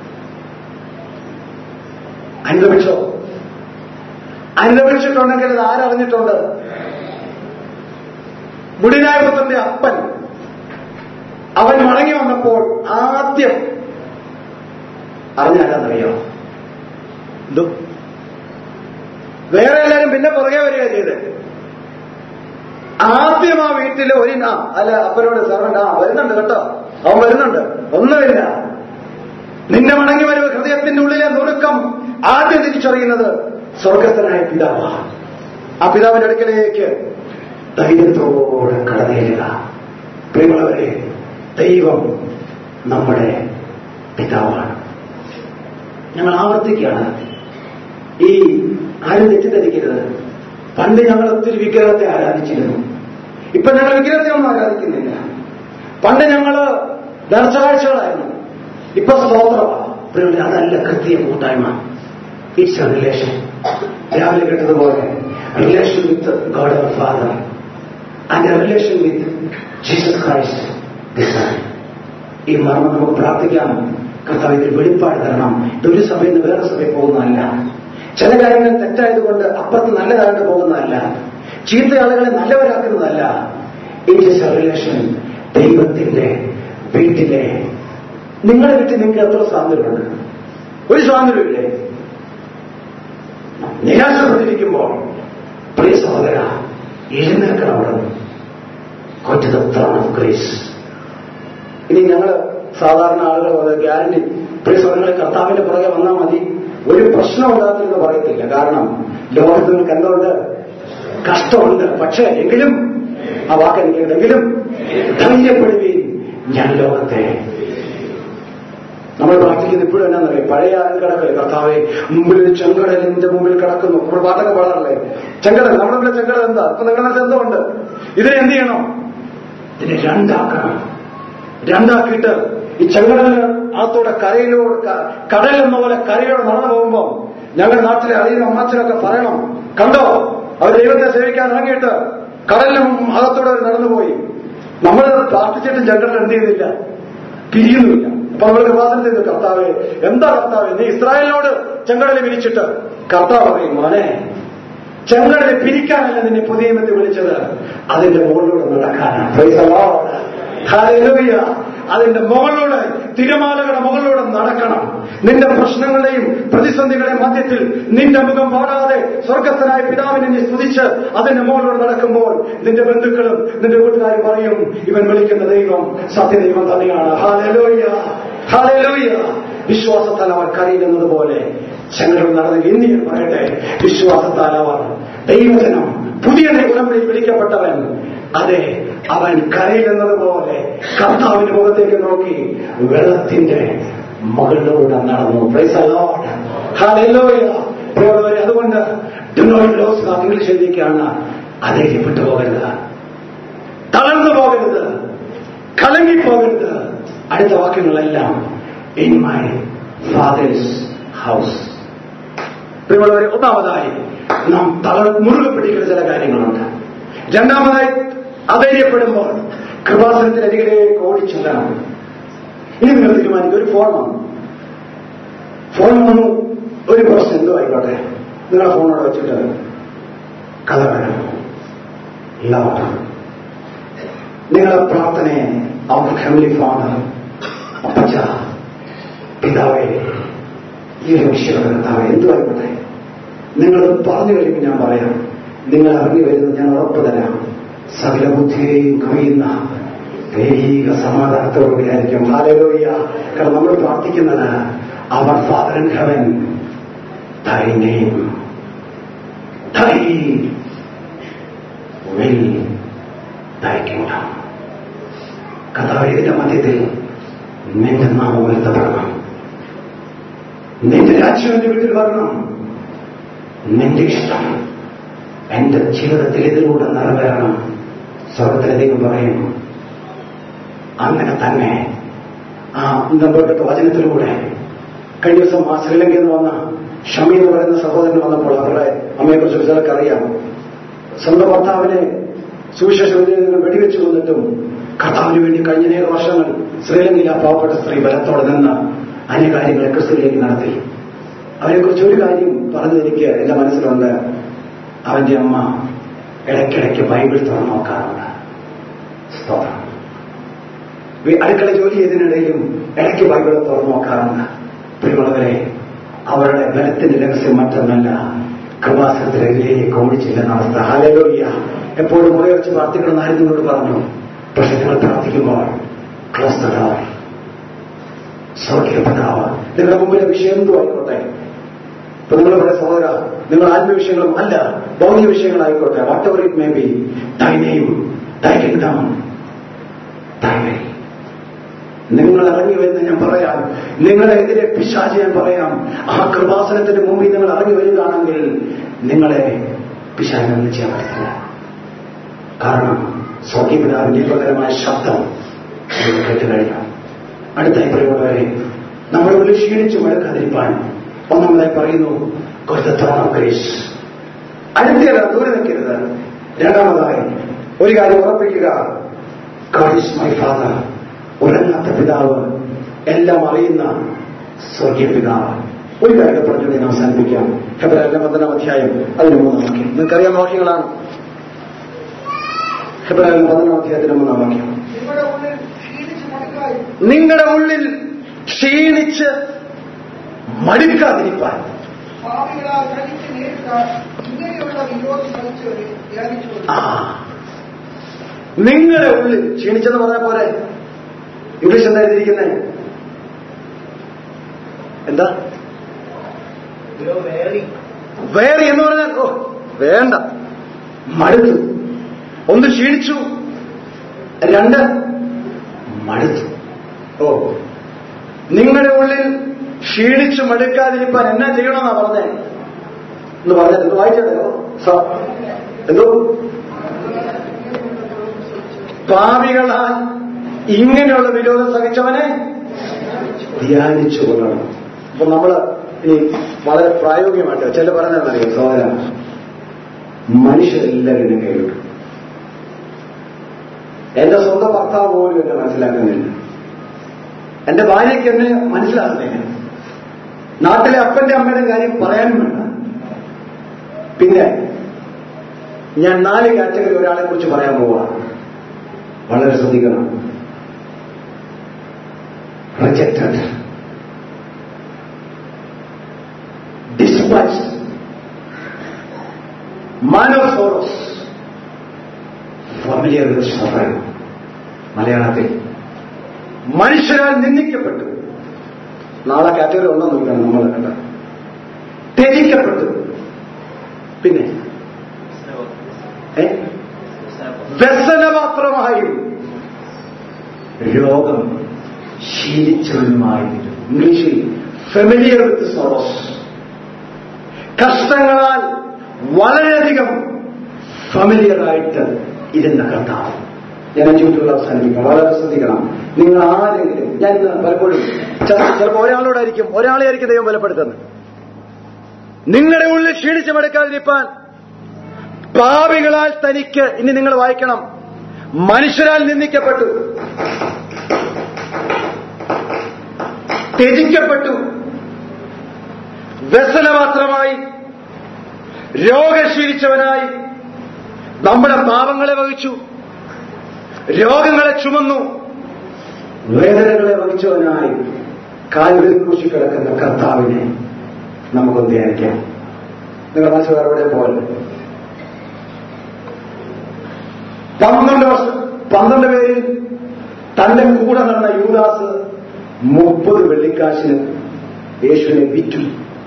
Speaker 4: അനുഭവിച്ചോ അനുഭവിച്ചിട്ടുണ്ടെങ്കിൽ അത് ആരറിഞ്ഞിട്ടുണ്ട് മുടിനായ പുത്രന്റെ അപ്പൻ അവൻ മടങ്ങി വന്നപ്പോൾ ആദ്യം അറിഞ്ഞാലെന്നറിയോ എന്തോ വേറെ എല്ലാരും പിന്നെ പുറകെ വരിക ചെയ്ത് ആദ്യം ആ വീട്ടിൽ ഒരു ആ അല്ല അപ്പനോട് സർവന്റ് ആ വരുന്നുണ്ട് കേട്ടോ അവൻ വരുന്നുണ്ട് ഒന്നുമില്ല നിന്റെ മടങ്ങി വരുവ ഹൃദയത്തിന്റെ ഉള്ളിലെ നുറുക്കം ആദ്യം തിരിച്ചറിയുന്നത് സ്വർഗസ്ഥനായ പിതാവാണ് ആ പിതാവിന്റെ അടുക്കലേക്ക് ധൈര്യത്തോടെ കടന്നേരുക പ്രിയമുള്ളവരെ ദൈവം നമ്മുടെ പിതാവാണ് ഞങ്ങൾ ആവർത്തിക്കുകയാണ് ഈ ആരും തെറ്റിദ്ധരിക്കരുത് പണ്ട് ഞങ്ങൾ ഒത്തിരി വിഗ്രഹത്തെ ആരാധിച്ചിരുന്നു ഇപ്പൊ ഞങ്ങൾ വിഗ്രഹത്തെ ഒന്നും ആരാധിക്കുന്നില്ല പണ്ട് ഞങ്ങള് ദർശകാഴ്ചകളായിരുന്നു ഇപ്പൊ സ്തോത്രമാണ് പ്രിയമുള്ളവരെ, അതല്ല കൃത്യ കൂട്ടായ്മ ഇറ്റ്സ് എ റിലേഷൻ രാവിലെ കേട്ടതുപോലെ relation with God our father and a relation with Jesus Christ the son ഈ മർമ്മം നമുക്ക് പ്രാർത്ഥിക്കാം കർത്താവ് ഇതിൽ വെളിപ്പാട് തരണം ഇത് ഒരു സഭയിൽ നിന്ന് വേറെ സഭയിൽ പോകുന്നതല്ല ചില കാര്യങ്ങൾ തെറ്റായതുകൊണ്ട് അപ്പുറത്ത് നല്ലതായിട്ട് പോകുന്നതല്ല ചീത്ത ആളുകളെ നല്ലവരാക്കുന്നതല്ല ഇറ്റ് ഇസ് എ റിലേഷൻ ദൈവത്തിന്റെ വീട്ടിലെ നിങ്ങളുടെ വീട്ടിൽ നിങ്ങൾക്ക് എത്ര സ്വാതന്ത്ര്യമുണ്ട് ഒരു സ്വാതന്ത്ര്യമില്ലേ നിരാശപ്പെട്ടിരിക്കുമ്പോൾ പ്രിയ സഹോദര എഴുന്നേൽക്കണം അവിടെ കൊറ്റ ത്രോൺ ഓഫ് ഗ്രേസ് ഇനി ഞങ്ങൾ സാധാരണ ആളുകൾ പോലെ ഗ്യാരണ്ടി പ്രിയ സഹോദരങ്ങളെ കർത്താവിന്റെ പുറകെ വന്നാൽ മതി ഒരു പ്രശ്നം ഉണ്ടാകത്തില്ലെന്ന് പറയത്തില്ല കാരണം ലോകത്ത് നിങ്ങൾക്ക് എന്തുകൊണ്ട് കഷ്ടമുണ്ട് പക്ഷേ എങ്കിലും ആ വാക്ക് എനിക്കുണ്ട് എങ്കിലും ധൈര്യപ്പെടുകയും ഞാൻ ലോകത്തെ നമ്മൾ പ്രാർത്ഥിക്കുന്നത് ഇപ്പോഴും എന്നാന്നറിയാം പഴയ ആരും കിടക്കല്ലേ കർത്താവെ മുമ്പിൽ ഒരു ചെങ്കടൽ എന്റെ മുമ്പിൽ കിടക്കുന്നു നമ്മൾ പാട്ടൊക്കെ പാടാറില്ലേ ചെങ്കടൽ നമ്മുടെ മുമ്പിലെ ചെങ്കടൽ എന്താ അപ്പൊ നിങ്ങളുടെ അടുത്ത് എന്തോ ഉണ്ട് ഇതിനെ എന്ത് ചെയ്യണം ഇതിനെ രണ്ടാക്കണം രണ്ടാക്കിയിട്ട് ഈ ചെങ്കടലിന് അകത്തൂടെ കരയിലൂടെ ക- കടൽ എന്ന പോലെ കരയോടെ നടന്നു പോകുമ്പോ ഞങ്ങളുടെ നാട്ടിലെ അറിയുന്ന അമ്മാച്ചനൊക്കെ പറയണം കണ്ടോ അവർ ദൈവത്തെ സേവിക്കാൻ ഇറങ്ങിയിട്ട് കടലിന് അകത്തൂടെ അവർ നടന്നുപോയി നമ്മൾ പ്രാർത്ഥിച്ചിട്ടും ചെങ്കടൽ എന്ത് ചെയ്യുന്നില്ല പിരിയുന്നില്ല അപ്പൊ നമ്മൾ കൃപാസനം ചെയ്തു കർത്താവെ എന്താ കർത്താവെ നീ ഇസ്രായേലിനോട് ചെങ്കടല് പിരിച്ചിട്ട് കർത്താവ് പറയും മോനെ ചെങ്കടല് പിരിക്കാനല്ല നിന്നെ പുതിയ നിയമത്തിൽ വിളിച്ചത് അതിന്റെ മുകളിലൂടെ നടക്കാനാണ് Praise the Lord. Hallelujah. അതിന്റെ മുകളിലൂടെ തിരമാലകളുടെ മുകളിലൂടെ നടക്കണം നിന്റെ പ്രശ്നങ്ങളുടെയും പ്രതിസന്ധികളുടെയും മധ്യത്തിൽ നിന്റെ മുഖം പാടാതെ സ്വർഗസ്ഥനായ പിതാവിനെ നീ സ്തുതിച്ച് അതിന്റെ മുകളിലൂടെ നടക്കുമ്പോൾ നിന്റെ ബന്ധുക്കളും നിന്റെ കൂട്ടുകാരും പറയും ഇവൻ വിളിക്കുന്ന ദൈവം സത്യദൈവം തന്നെയാണ് ഹാലലോയ്യ ഹാലലോയ്യ വിശ്വാസത്താൽ അവർ കരയുന്നത് പോലെ ചങ്ങലകൾ നടന്നെങ്കിൽ ഇന്ന് ഞാൻ പറയട്ടെ വിശ്വാസത്താൽ അവർ ദൈവജനം പുതിയ ഉടമ്പടിയിൽ വിളിക്കപ്പെട്ടവൻ അതെ അവൻ കരയിലെന്നത് പോലെ കർത്താവിന്റെ മുഖത്തേക്ക് നോക്കി വെള്ളത്തിന്റെ മുകളിലൂടെ നടന്നു Praise the Lord. Hallelujah. പ്രിയമുള്ളവരെ, അതുകൊണ്ട് do not lose heart. English എഴുതിയൊക്കെയാണ് അധൈര്യപ്പെട്ടു പോകരുത് തളർന്നു പോകരുത് കലങ്ങിപ്പോകരുത് അടുത്ത വാക്യങ്ങളെല്ലാം ഇൻ മൈ ഫാദേഴ്സ് ഹൗസ് പ്രിയമുള്ളവരെ ഒന്നാമതായി നാം തളർ മുറുകെ പിടിക്കുന്ന ചില കാര്യങ്ങളുണ്ട് രണ്ടാമതായി അധൈര്യപ്പെടുമ്പോൾ കൃപാസനത്തിനരികിലേക്ക് ഓടിച്ചെല്ലണം ഇനി നിങ്ങൾ തീരുമാനിക്കും ഒരു ഫോൺ വന്നു ഫോൺ വന്നു ഒരു പ്രശ്നം എന്തോ ആയിക്കോട്ടെ നിങ്ങളെ ഫോണോടെ വെച്ചിട്ട് കഥ വേണം ലവ് നിങ്ങളുടെ പ്രാർത്ഥനയെ അവർ ഫാമിലി ഫാദർ അപ്പച്ച പിതാവേ ഈ ഒരു വിഷയം കർത്താവെ എന്തുമായിക്കോട്ടെ നിങ്ങൾ പറഞ്ഞു കഴിയുമ്പോൾ ഞാൻ പറയാം നിങ്ങൾ ഇറങ്ങി വരുന്നത് ഞാൻ ഉറപ്പ് തരാം സകല ബുദ്ധിയെയും കവിയുന്ന ദൈവിക സമാധാനത്തോടുകൂടി ആയിരിക്കും ഹാലലോയ്യ കാരണം നമ്മൾ പ്രാർത്ഥിക്കുന്നത് our father in heaven thy name thy will thy kingdom കഥാവ് ഇതിന്റെ മധ്യത്തിൽ നിന്റെ നാമം ഉയർത്തപ്പെടണം നിന്റെ രാജ്യം എന്റെ വീട്ടിൽ വരണം നിന്റെ ഇഷ്ടം എന്റെ ജീവിതത്തിൽ ഇതിലൂടെ നിറവേറണം സ്വർഗത്തിലെ ദൈവം പറയും അങ്ങനെ തന്നെ ആ നമ്മളുടെ വചനത്തിലൂടെ കഴിഞ്ഞ ദിവസം ആ ശ്രീലങ്കയിൽ നിന്ന് വന്ന ഷമി എന്ന് പറയുന്ന സഹോദരൻ വന്നപ്പോൾ അവരുടെ അമ്മയെക്കുറിച്ച് ചിലർക്ക് അറിയാം സ്വന്തം ഭർത്താവിനെ സുവിശേഷ വിദ്യാർത്ഥികൾ വെടിവെച്ച് കൊന്നിട്ടും കർത്താവിന് വേണ്ടി കഴിഞ്ഞ അനേക വർഷങ്ങൾ ശ്രീലങ്കയിൽ ആ പാവപ്പെട്ട സ്ത്രീ ബലത്തോടെ നിന്ന് അനേക കാര്യങ്ങളെ ക്രിസ്തുലേക്ക് നടത്തി അവരെക്കുറിച്ച് ഒരു കാര്യം പറഞ്ഞത് എനിക്ക് എന്റെ മനസ്സിലുണ്ട് അവന്റെ അമ്മ ഇടയ്ക്കിടയ്ക്ക് ബൈബിൾ തുറന്നു നോക്കാറുണ്ട് സ്തോത്രം വി- അടുക്കള ജോലി ചെയ്തതിനിടയിലും ഇടയ്ക്ക് ബൈബിൾ തുറന്നു നോക്കാറുണ്ട് പ്രിയമുള്ളവരെ അവരുടെ ബലത്തിന്റെ രഹസ്യം മറ്റൊന്നല്ല കൃപാസനത്തിലേക്ക് ഓടിച്ചില്ലെന്ന അവസ്ഥ ഹാലലോയ്യ എപ്പോഴും മുറി വെച്ച് പ്രാർത്ഥിക്കണം ആരും നിങ്ങളോട് പറഞ്ഞു പക്ഷെ നിങ്ങൾ പ്രാർത്ഥിക്കുമ്പോൾ ക്ലോസ് ദ ഡോർ സ്വർഗീയ പിതാവ് നിങ്ങളുടെ മുമ്പിലെ വിഷയം എന്തു ആയിക്കോട്ടെ ഇപ്പൊ നിങ്ങൾ പറയുന്ന സഹോദര നിങ്ങൾ ആത്മീയ വിഷയങ്ങളും അല്ല ഭൗതിക വിഷയങ്ങളായിക്കോട്ടെ whatever it may be thy നെയ്യും തൈ കിങ്ഡം തൈ വേ നിങ്ങൾ ഇറങ്ങി വരുന്ന ഞാൻ പറയാം നിങ്ങളെ എതിരെ പിശാചി ഞാൻ പറയാം ആ കൃപാസനത്തിന്റെ മുമ്പിൽ നിങ്ങൾ ഇറങ്ങി വരികയാണെങ്കിൽ നിങ്ങളെ പിശാചിനൊന്നും ചെയ്യാൻ പറ്റില്ല കാരണം സ്വർഗീപിതാവിന്റെ ദീപകരമായ ശബ്ദം നിങ്ങൾ കേട്ടുകഴിഞ്ഞു അടുത്തായി പറയുന്നവരെ നമ്മുടെ ഉള്ളിൽ ക്ഷീണിച്ചു മഴക്കാതിരിപ്പാൻ ഒന്നാമതായി പറയുന്നു കൊരുത്തോണം ഗ്രേസ് അടുത്തേല ദൂരെ നിൽക്കരുത് രണ്ടാമതായി ഒരു കാര്യം ഉറപ്പിക്കുക ഗാഡ് ഈസ് മൈ ഫാദർ ഉറങ്ങാത്ത പിതാവ് എല്ലാം അറിയുന്ന സ്വർഗീയ പിതാവ് ഒരു കാര്യം പറഞ്ഞുകൊണ്ട് ഞാൻ അവസാനിപ്പിക്കാം ഹെബരാലിന്റെ പന്ത്രണ്ടാം അധ്യായം അതിന് മൂന്നാം വാക്യം നിങ്ങൾക്കറിയാം വാക്യങ്ങളാണ് ഹെബരാലിന്റെ പന്ത്രണ്ടാം അധ്യായത്തിന്റെ മൂന്നാം വാക്യം
Speaker 3: നിങ്ങളുടെ ഉള്ളിൽ ക്ഷീണിച്ച് മടുക്കായി
Speaker 1: നിങ്ങളുടെ ഉള്ളിൽ ക്ഷീണിച്ച് മടുക്കാതിരിപ്പാൻ
Speaker 3: ഭാവികളാൽ തനിക്ക് നേരിട്ട ഇങ്ങനെയുള്ള വിരോധം സഹിച്ചവരെ ധ്യാനിച്ചു
Speaker 1: ആ നിങ്ങളുടെ ഉള്ളിൽ ക്ഷീണിച്ചെന്ന് പറഞ്ഞ പോലെ ഇംഗ്ലീഷ് എന്താ എഴുതിയിരിക്കുന്നത് എന്താ വേറെ എന്ന് പറഞ്ഞാൽ ഓ വേണ്ട മടുത്തു ഒന്ന് ക്ഷീണിച്ചു രണ്ട് മടുത്തു ഓ നിങ്ങളുടെ ഉള്ളിൽ ക്ഷീണിച്ചു മടുക്കാതിരിപ്പാൻ എന്നാ ചെയ്യണമെന്നാ പറഞ്ഞേ എന്ന് പറഞ്ഞത് എന്ത് വായിച്ചോ എന്തോ പാപികളാൽ ഇങ്ങനെയുള്ള വിരോധം സഹിച്ചവനെ ധ്യാനിച്ചു കൊള്ളണം അപ്പൊ നമ്മള് ഇനി വളരെ പ്രായോഗികമായിട്ട് ചില പറഞ്ഞതെന്നറിയാം സോദര മനുഷ്യരെല്ലാവരും എന്നെ കൈവിട്ടു എന്റെ സ്വന്തം ഭർത്താവ് പോലും എന്നെ മനസ്സിലാക്കുന്നില്ല എന്റെ ഭാര്യയ്ക്ക് എന്നെ മനസ്സിലാക്കുന്നില്ല നാട്ടിലെ അപ്പന്റെ അമ്മയുടെ കാര്യം പറയാനും വേണ്ട പിന്നെ ഞാൻ നാല് കാറ്റഗറി ഒരാളെ കുറിച്ച് പറയാൻ പോവാണ് വളരെ ശ്രദ്ധിക്കണം
Speaker 4: rejected, despised, man of sorrows, familiar with suffering. മലയാളത്തിൽ മനുഷ്യരാൽ നിന്ദിക്കപ്പെട്ടു നാളെ കാറ്റഗറി ഉണ്ടെന്ന് നോക്കണം നമ്മൾ കണ്ട ത്യജിക്കപ്പെട്ടു പിന്നെ ഏ? വ്യസനപാത്രമായും രോഗം ശീലിച്ചവനുമായി ഇംഗ്ലീഷിൽ ഫെമിലിയർ വിത്ത് സോറോസ് കഷ്ടങ്ങളാൽ വളരെയധികം ഫെമിലിയറായിട്ട് ഇരുന്ന കർത്താവ് ഞാൻ ചുറ്റുള്ള അവസാനിപ്പിക്കണം വളരെ ശ്രദ്ധിക്കണം നിങ്ങൾ ആരെങ്കിലും ഞാൻ ഇന്ന് പലപ്പോഴും ച- ചിലപ്പോൾ ഒരാളോടായിരിക്കും ഒരാളെ ആയിരിക്കും ദൈവം ബലപ്പെടുത്തുന്നത് നിങ്ങളുടെ ഉള്ളിൽ ക്ഷീണിച്ചു മടക്കാതിരിപ്പാൻ പാപികളാൽ തനിക്ക് ഇനി നിങ്ങൾ വായിക്കണം മനുഷ്യരാൽ നിന്ദിക്കപ്പെട്ടു ത്യജിക്കപ്പെട്ടു വ്യസനപാത്രമായി രോഗശീലിച്ചവനായി നമ്മുടെ പാപങ്ങളെ വഹിച്ചു രോഗങ്ങളെ ചുമന്നു വേദനകളെ വഹിച്ചവനായി കാലുകളിൽ ക്രൂശി കിടക്കുന്ന കർത്താവിനെ നമുക്കൊന്ന് ധ്യാനിക്കാം നിങ്ങൾ മനസ്സിൽ വേറെ പോലെ പന്ത്രണ്ട് വർഷം പന്ത്രണ്ട് പേരിൽ തന്റെ കൂടെ നടന്ന യൂദാസ് മുപ്പത് വെള്ളിക്കാശിന് യേശുവിനെ വിറ്റു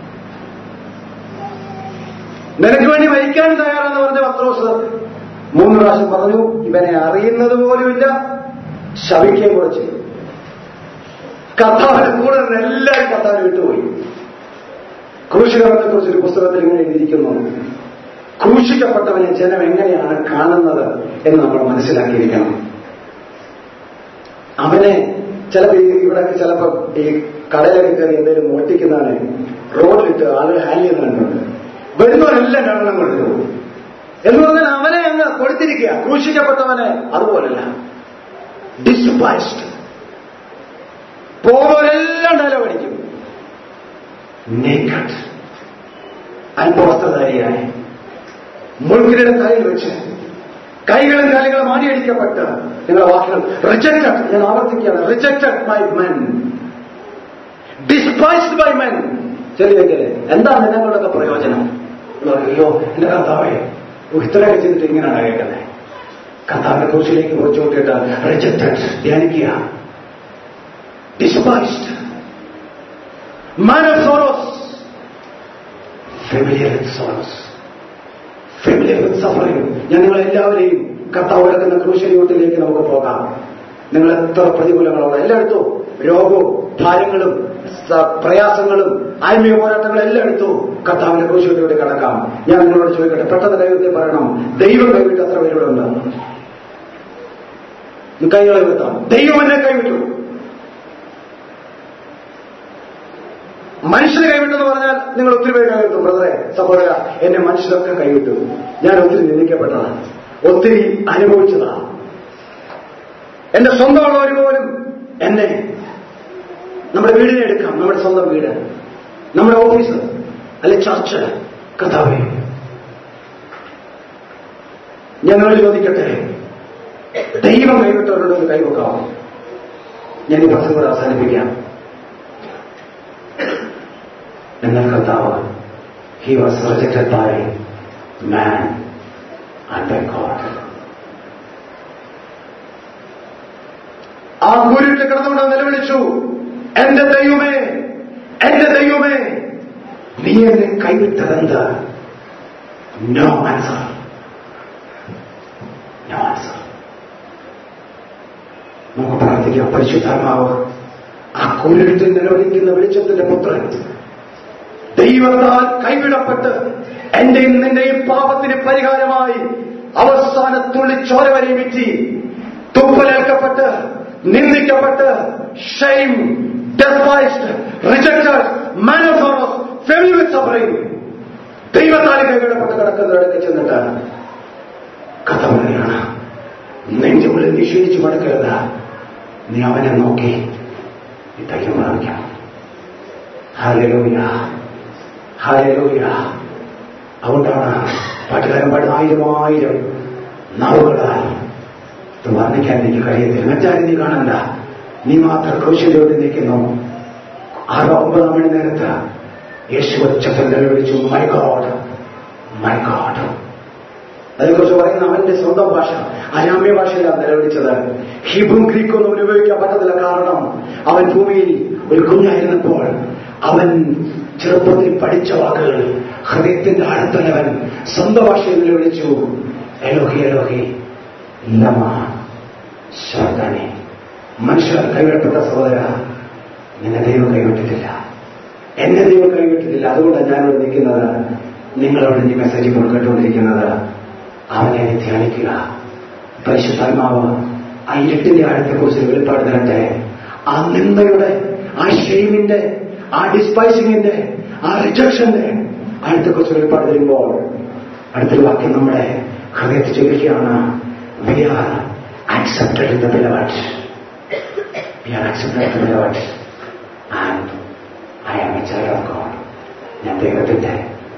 Speaker 4: നിനക്ക് വേണ്ടി മരിക്കാൻ തയ്യാറാന്ന് പറഞ്ഞ പത്രോസ് മൂന്ന് പ്രാവശ്യം പറഞ്ഞു ഇവനെ അറിയുന്നത് പോലുമില്ല ശവിക്കുകയും കൂടെ ചെയ്തു കർത്താവിന്റെ കൂടെ നിന്ന് എല്ലാവരും കർത്താവിനെ വിട്ടുപോയി ക്രൂശികരണത്തെ കുറിച്ച് ഒരു പുസ്തകത്തിൽ ഇങ്ങനെ എഴുതിയിരിക്കുന്നു ക്രൂശിക്കപ്പെട്ടവനെ ജനം എങ്ങനെയാണ് കാണുന്നത് എന്ന് നമ്മൾ മനസ്സിലാക്കിയിരിക്കണം അവനെ ചിലപ്പോൾ ഈ ഇവിടെ ചിലപ്പോൾ ഈ കടയിലൊക്കെ കയറി എന്തെങ്കിലും മോട്ടിക്കുന്നവനെ റോഡിലിട്ട് ആളുകൾ ഹാൻഡിൽ ചെയ്യുന്നുണ്ട് വരുന്നവരെല്ലാം കാരണം കൊണ്ടു എന്ന് പറഞ്ഞാൽ അവനെ അങ്ങ് കൊടുത്തിരിക്കുക ക്രൂശിക്കപ്പെട്ടവനെ അതുപോലല്ല ഡിസ്പൈസ്ഡ് പോകുന്നവരെല്ലാം ഡയലോഗ് അടിക്കും നേക്കഡ് അല്പവസ്ത്രധാരിയായി മുൾക്കിരുടെ തലയിൽ വെച്ച് കൈകളും കാലുകളും ആടിയടിക്കപ്പെട്ട് നിങ്ങളുടെ വാക്കുകൾ റിജക്റ്റഡ് ഞാൻ ആവർത്തിക്കുകയാണ് rejected by men despised by men ചെറിയെങ്കിൽ എന്താണ് നിങ്ങളുടെയൊക്കെ പ്രയോജനം എന്ന് പറയും, അയ്യോ എന്റെ കർത്താവേ ഓ, ഇത്രയൊക്കെ ചെയ്തിട്ട് ഇങ്ങനെയാണ് കേൾക്കുന്നത് കർത്താവിന്റെ കുറിച്ചിലേക്ക് കുറച്ചു കൂട്ടിയിട്ട് റിജക്റ്റഡ് ധ്യാനിക്കുക despised man of sorrows familiar with sorrows familiar with suffering ഞാൻ നിങ്ങളെല്ലാവരെയും കർത്താവ് കിടക്കുന്ന ക്രൂശലിയോട്ടിലേക്ക് നമുക്ക് പോകാം നിങ്ങൾ എത്ര പ്രതികൂലങ്ങളുള്ള എല്ലായിടത്തും രോഗവും ഭാരങ്ങളും സ- പ്രയാസങ്ങളും ആത്മീയ പോരാട്ടങ്ങളും എല്ലാം എടുത്തു കർത്താവിന്റെ ക്രൂശലിയോട്ട് കടക്കാം ഞാൻ നിങ്ങളോട് ചോദിക്കട്ടെ പെട്ടെന്ന് ദൈവത്തെ പറയണം ദൈവം കൈവിട്ട് എത്ര പേരുടെ ഉണ്ട് കൈകളെ വിട്ടാം ദൈവം എന്നെ കൈവിട്ടു മനുഷ്യനെ കൈവിട്ടെന്ന് പറഞ്ഞാൽ നിങ്ങൾ ഒത്തിരി പേര് കൈവിട്ടു ബ്രദറെ സഹോദര എന്നെ മനുഷ്യരൊക്കെ കൈവിട്ടു ഞാൻ ഒത്തിരി നിന്ദിക്കപ്പെട്ടതാണ് ഒത്തിരി അനുഭവിച്ചതാണ് എന്റെ സ്വന്തമുള്ളവർ പോലും എന്നെ നമ്മുടെ വീടിനെ എടുക്കാം നമ്മുടെ സ്വന്തം വീട് നമ്മുടെ ഓഫീസ് അല്ലെ ചർച്ച് കഥാവേ ഞങ്ങൾ ചോദിക്കട്ടെ ദൈവം കൈവിട്ടവരോട് ഒന്ന് കൈവെക്കാം ഞാൻ ഈ പ്രസംഗം കൂടെ അവസാനിപ്പിക്കാം എന്നാൽ കർത്താവ് he was rejected by man and by God ആ ഗുരുവിൽ കിടന്നുകൊണ്ട് നിലവിളിച്ചു എന്റെ ദൈവമേ എന്റെ ദൈവമേ നീ എന്നെ കൈവിട്ടതെന്ത് നോ ആൻസർ നോ ആൻസർ നമുക്ക് പ്രാർത്ഥിക്കാം പരിശുദ്ധാത്മാവ് ആ കുരുട്ടിൽ നിലവിളിക്കുന്ന വെളിച്ചത്തിന്റെ പുത്രൻ ദൈവത്താൽ കൈവിടപ്പെട്ട് എന്റെയും നിന്റെയും പാപത്തിന് പരിഹാരമായി അവസാനത്തുള്ളി ചോര വരെ വിറ്റി തുപ്പലേൽക്കപ്പെട്ട് നിന്ദിക്കപ്പെട്ട് shame despised rejected man of sorrows familiar suffering ദൈവത്താൽ കൈവിടപ്പെട്ട് കിടക്കുന്നവരൊക്കെ ചെന്നിട്ട് കഥ പറയുകയാണ് നിന്റെ ഉള്ളിൽ നീ ക്ഷീണിച്ചു മടക്കരുത് നീ അവനെ നോക്കി നീ ധൈര്യം പ്രാപിക്കണം ഹാലലൂയ ഹാലലൂയ അതുകൊണ്ടാണ് പാട്ടുകാരൻ പാടുന്ന ആയിരം ആയിരം നാവുകളാൽ ഇത് വർണ്ണിക്കാൻ എനിക്ക് കഴിയത്തില്ല മറ്റാരും നീ കാണണ്ട നീ മാത്രം ക്രൂശിന്റെ ഓടി നിൽക്കുന്നു ആറ് ഒമ്പതാം മണി നേരത്ത് യേശു ഒച്ചത്തിൽ നിലവിളിച്ചു മൈ ഗോഡ് മൈ ഗോഡ് അതിനെക്കുറിച്ച് പറയുന്ന അവന്റെ സ്വന്തം ഭാഷ അരാമ്യ ഭാഷയിലാണ് നിലവിളിച്ചത് ഹീബ്രും ഗ്രീക്കും ഒന്നും ഉപയോഗിക്കാൻ പറ്റത്തില്ല കാരണം അവൻ ഭൂമിയിൽ ഒരു കുഞ്ഞായിരുന്നപ്പോൾ അവൻ ചെറുപ്പത്തിൽ പഠിച്ച വാക്കുകൾ ഹൃദയത്തിന്റെ ആഴത്തലവൻ സ്വന്തം ഭാഷയിൽ നിലവിളിച്ചു എലോഹി എലോഹി ലമ ശാന്താനെ മനുഷ്യർ കൈവിടപ്പെട്ട സഹോദര നിന്നെ ദൈവം കൈവിട്ടിട്ടില്ല എന്നെ ദൈവം കൈവിട്ടിട്ടില്ല അതുകൊണ്ടാണ് ഞാനിവിടെ നിൽക്കുന്നത് നിങ്ങളോട് ഈ മെസ്സേജ് ഇപ്പോൾ കേട്ടുകൊണ്ടിരിക്കുന്നത് അവനെ നീ ധ്യാനിക്കുക പരിശുദ്ധാത്മാവ് ആ ഇരുട്ടിന്റെ ആഴത്തെക്കുറിച്ച് ഒരു വെളിപ്പാട് തരട്ടെ ആ നിന്ദയുടെ ആ ഷെയിമിന്റെ ആ ഡിസ്പൈസിങ്ങിന്റെ ആ റിജക്ഷന്റെ ആഴത്തെക്കുറിച്ച് വെളിപ്പാട് തരുമ്പോൾ അടുത്തൊരു വാക്യം നമ്മുടെ ഹൃദയത്തിൽ ചൊല്ലിക്കുകയാണ് we are accepted in the beloved we are accepted in the beloved and I am a child of God ഞാൻ ദൈവത്തിന്റെ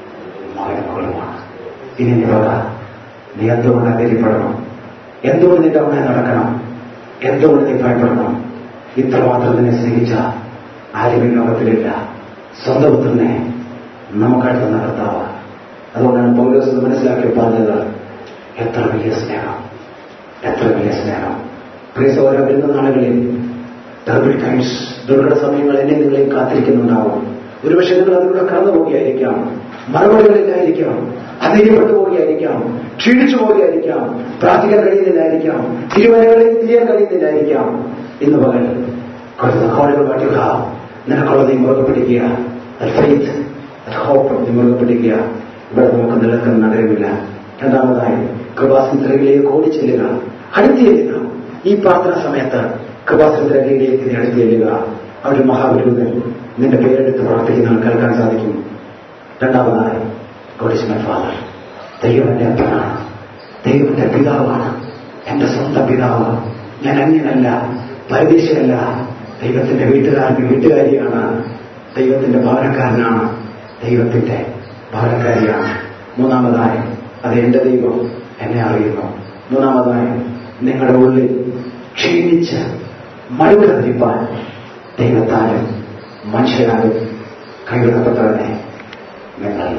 Speaker 4: മകനും മകളുമാണ് ഇനി നീ പറ നീ എന്തുകൊണ്ട് ധൈര്യപ്പെടണം എന്തുകൊണ്ട് നിന്റെ അമ്മയെ നടക്കണം എന്തുകൊണ്ട് നീ ഭയപ്പെടണം ഇത്രമാത്രം നിന്നെ സ്നേഹിച്ച ആരും ഈ ലോകത്തിലില്ല സ്വന്തം പുത്രനെ നമുക്കായിട്ട് തന്ന കർത്താവ് അതുകൊണ്ടാണ് പൗലോസ് ഇത് മനസ്സിലാക്കി പറഞ്ഞത് എത്ര വലിയ സ്നേഹം എത്ര വലിയ സ്നേഹം പ്രിയ സഹോദര വരുന്ന നാളുകളിൽ ടെർബിൾ ടൈംസ് ദുർഘട സമയങ്ങൾ എന്നെ നിങ്ങളെയും കാത്തിരിക്കുന്നുണ്ടാവും ഒരുപക്ഷെ നിങ്ങൾ അതിലൂടെ കടന്നു പോവുകയായിരിക്കാം മറുപടികളില്ലായിരിക്കാം അധൈര്യപ്പെട്ടു പോവുകയായിരിക്കാം ക്ഷീണിച്ചു പോവുകയായിരിക്കാം പ്രാർത്ഥിക്കാൻ കഴിയുന്നില്ലായിരിക്കാം തിരുവനകളിൽ തിരിയാൻ കഴിയുന്നില്ലായിരിക്കാം ഇന്ന് പകൽ കുറച്ച് ഹോളുകൾ മാറ്റുക നിനക്കുള്ളത് നീ മുറുകെ പിടിക്കുക ഫെയ്ത്ത് ഹോപ്പ് നീ മുറുകെ പിടിക്കുക ഇവിടെ നമുക്ക് നിലനിൽക്കുന്ന നഗരമില്ല രണ്ടാമതായി കൃപാസനത്തിലേക്ക് ഓടി ചെല്ലുക അടുത്ത് ചെല്ലുക ഈ പ്രാർത്ഥന സമയത്ത് കൃപാസനത്തിലേക്ക് നീ അടുത്ത് ചെല്ലുക അവിടെ മഹാഗുരുവിൽ നിന്റെ പേരെടുത്ത് പ്രാർത്ഥിക്കുന്ന കേൾക്കാൻ സാധിക്കും രണ്ടാമതായി ഗോഡ് ഇസ് മൈ ഫാദർ ദൈവം എന്റെ അപ്പനാണ് ദൈവം എന്റെ പിതാവാണ് എന്റെ സ്വന്തം പിതാവ് ഞാൻ അന്യനല്ല പരദേശിയല്ല ദൈവത്തിന്റെ വീട്ടുകാരൻ വീട്ടുകാരിയാണ് ദൈവത്തിന്റെ ഭവനക്കാരനാണ് ദൈവത്തിന്റെ ഭവനക്കാരിയാണ് മൂന്നാമതായി അത് എന്റെ ദൈവം എന്നെ അറിയുന്നു മൂന്നാമതായി നിങ്ങളുടെ ഉള്ളിൽ ക്ഷീണിച്ച് മടുക്കത്തിരിപ്പാൻ ദൈവത്താലും മനുഷ്യരാലും കൈവിടപ്പെട്ടവനെ നിങ്ങൾ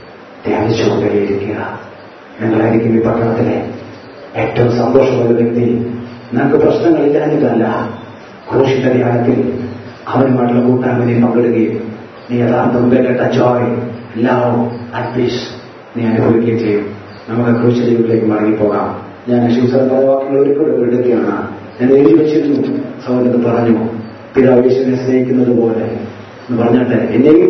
Speaker 4: ധ്യാനിച്ചുകൊണ്ടേയിരിക്കുക നിങ്ങളായിരിക്കും ഈ പട്ടണത്തിലെ ഏറ്റവും സന്തോഷമുള്ള വ്യക്തി നിങ്ങൾക്ക് പ്രശ്നങ്ങളില്ലാഞ്ഞിട്ടല്ല ക്രൂശിന്റെ ധ്യാനത്തിൽ അവനുമായിട്ടുള്ള കൂട്ടായ്മയിൽ പങ്കെടുക്കുകയും നീ യഥാർത്ഥ മുമ്പേ കേട്ട ജോയ് ലവ് ആൻഡ് പീസ് നീ അനുഭവിക്കുകയും ചെയ്യും നമുക്ക് ക്രൂശിലേക്ക് മടങ്ങിപ്പോകാം ഞാൻ ശിവസർക്കാര വാക്കുകൾ ഒരിക്കലും എടുക്കുകയാണ് ഞാൻ എഴുതി വെച്ചിരുന്നു സൗരത്ത് പറഞ്ഞു പിതാവ് യേശുവിനെ സ്നേഹിക്കുന്നത് പോലെ എന്ന് പറഞ്ഞിട്ട് എന്നെയും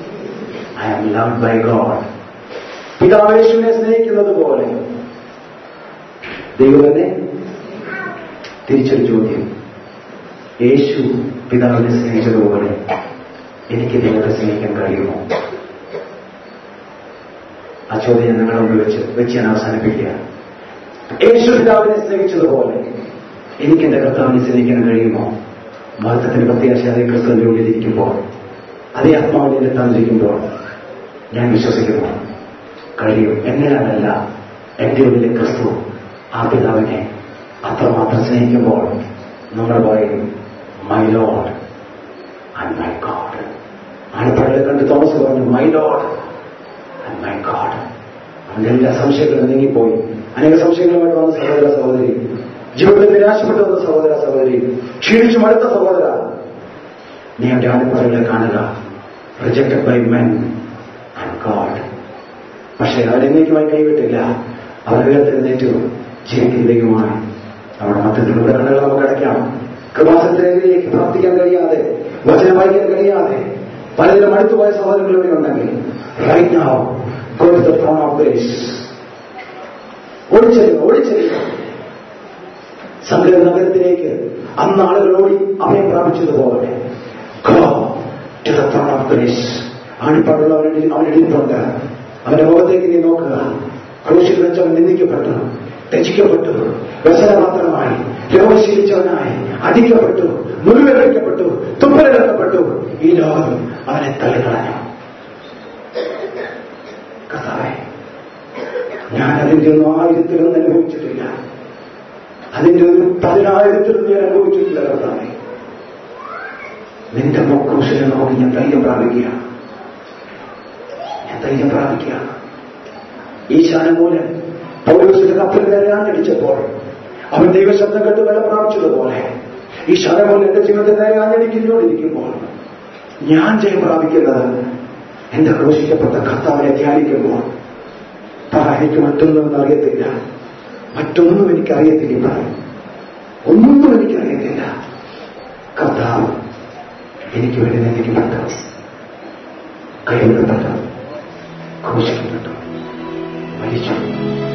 Speaker 4: I am love by God പിതാവ് യേശുവിനെ സ്നേഹിക്കുന്നത് പോലെ ദൈവനെ തിരിച്ചൊരു ചോദ്യം യേശു പിതാവിനെ സ്നേഹിച്ചതുപോലെ എനിക്ക് ദൈവത്തെ സ്നേഹിക്കാൻ കഴിയുമോ ആ ചോദ്യം ഞാൻ നിങ്ങളുടെ മുമ്പിൽ വെച്ച് വെച്ച് ഞാൻ അവസാനിപ്പിക്കുക യേശു പിതാവിനെ സ്നേഹിച്ചതുപോലെ എനിക്ക് എന്റെ കർത്താവിനെ സ്നേഹിക്കാൻ കഴിയുമോ മഹത്വത്തിന്റെ പ്രത്യാശ അതേ ക്രിസ്തുവിന്റെ ഉള്ളിലിരിക്കുമ്പോൾ അതേ ആത്മാവിനെ എന്നെ തന്നിരിക്കുമ്പോൾ ഞാൻ വിശ്വസിക്കുന്നു കഴിയും എങ്ങനെയാണല്ല എന്റെ ഉള്ളിലെ ക്രിസ്തു ആ പിതാവിനെ അത്രമാത്രം സ്നേഹിക്കുമ്പോൾ നമ്മൾ പറയും my Lord and my God ആലപ്പുഴയെ കണ്ട് തോമസ് പറഞ്ഞു my Lord and my God അവന്റെ എല്ലാ സംശയങ്ങളും നീങ്ങിപ്പോയി അനേക സംശയങ്ങളുമായിട്ട് വന്ന സഹോദര സഹോദരി ജീവിതത്തിൽ നിരാശപ്പെട്ടു വന്ന സഹോദര സഹോദരി ക്ഷീണിച്ചു മടുത്ത സഹോദര നീ അവന്റെ ആലപ്പുഴകളെ കാണുക rejected by men and God പക്ഷേ അവരെന്നേക്കുമായി കൈവിട്ടില്ല അവർ ഉയർത്തെഴുന്നേറ്റു ജീവിക്കുന്ന ദൈവമാണ് അവിടെ മറ്റത്തിലൂടെ കണ്ണുകൾ നമുക്ക് അടയ്ക്കാം കൃപാസനത്തിലേക്ക് പ്രാർത്ഥിക്കാൻ കഴിയാതെ വചനം വായിക്കാൻ കഴിയാതെ പലതിലും അടുത്തുപോയ സഹോദരങ്ങൾ ഇവിടെ ഉണ്ടെങ്കിൽ right now go to the throne of grace ഓടിച്ചെല്ലുക ഓടിച്ചെല്ലുക സംഗ്രഹ നഗരത്തിലേക്ക് അന്ന് ആളുകൾ ഓടി അഭയം പ്രാപിച്ചതുപോലെ go to the throne of grace ആണിപ്പാടുള്ള അവരുടെ അവന്റെ ഇരിപ്പുണ്ട് അവന്റെ മുഖത്തേക്ക് നീ നോക്കുക ക്രൂശിൽ വെച്ച് അവൻ നിന്ദിക്കപ്പെട്ടു രചിക്കപ്പെട്ടു വ്യസനമാത്രമായി രോഗശീലിച്ചവനായി അടിക്കപ്പെട്ടു മുറിവേൽപ്പിക്കപ്പെട്ടു തുപ്പലെടുക്കപ്പെട്ടു ഈ ലോകം അവനെ തള്ളിക്കളഞ്ഞു കർത്താവേ ഞാൻ അതിന്റെ ഒന്നും ആയിരത്തിലൊന്നും അനുഭവിച്ചിട്ടില്ല അതിന്റെ ഒരു പതിനായിരത്തിലൊന്നും ഞാൻ അനുഭവിച്ചിട്ടില്ല കർത്താവേ നിന്റെ മോക്രൂശിനെ നോക്കി ഞാൻ ധൈര്യം പ്രാപിക്കുകയാണ് ഞാൻ ധൈര്യം പ്രാപിക്കുകയാണ് ഈശാന മൂലം പൗലോസിന്റെ കപ്പൽ നേരാഞ്ഞടിച്ചപ്പോൾ അവൻ ദൈവശബ്ദം കേട്ട് വില പ്രാപിച്ചതുപോലെ ഈശാന മൂലം എന്റെ ജീവിതത്തിൽ നേരാഞ്ഞടിക്കുന്നോടിരിക്കുമ്പോൾ ഞാൻ ജയം പ്രാപിക്കുന്നത് എന്റെ ക്രൂശിക്കപ്പെട്ട കർത്താവിനെ ധ്യാനിക്കുമ്പോൾ പറ എനിക്ക് മറ്റൊന്നും അറിയത്തില്ല മറ്റൊന്നും എനിക്കറിയത്തില്ല ഒന്നും എനിക്കറിയത്തില്ല കർത്താവ് എനിക്ക് വേണ്ടി നിന്ദിക്കപ്പെട്ടു കൈവിടപ്പെട്ടു ക്രൂശിക്കപ്പെട്ടു മരിച്ചു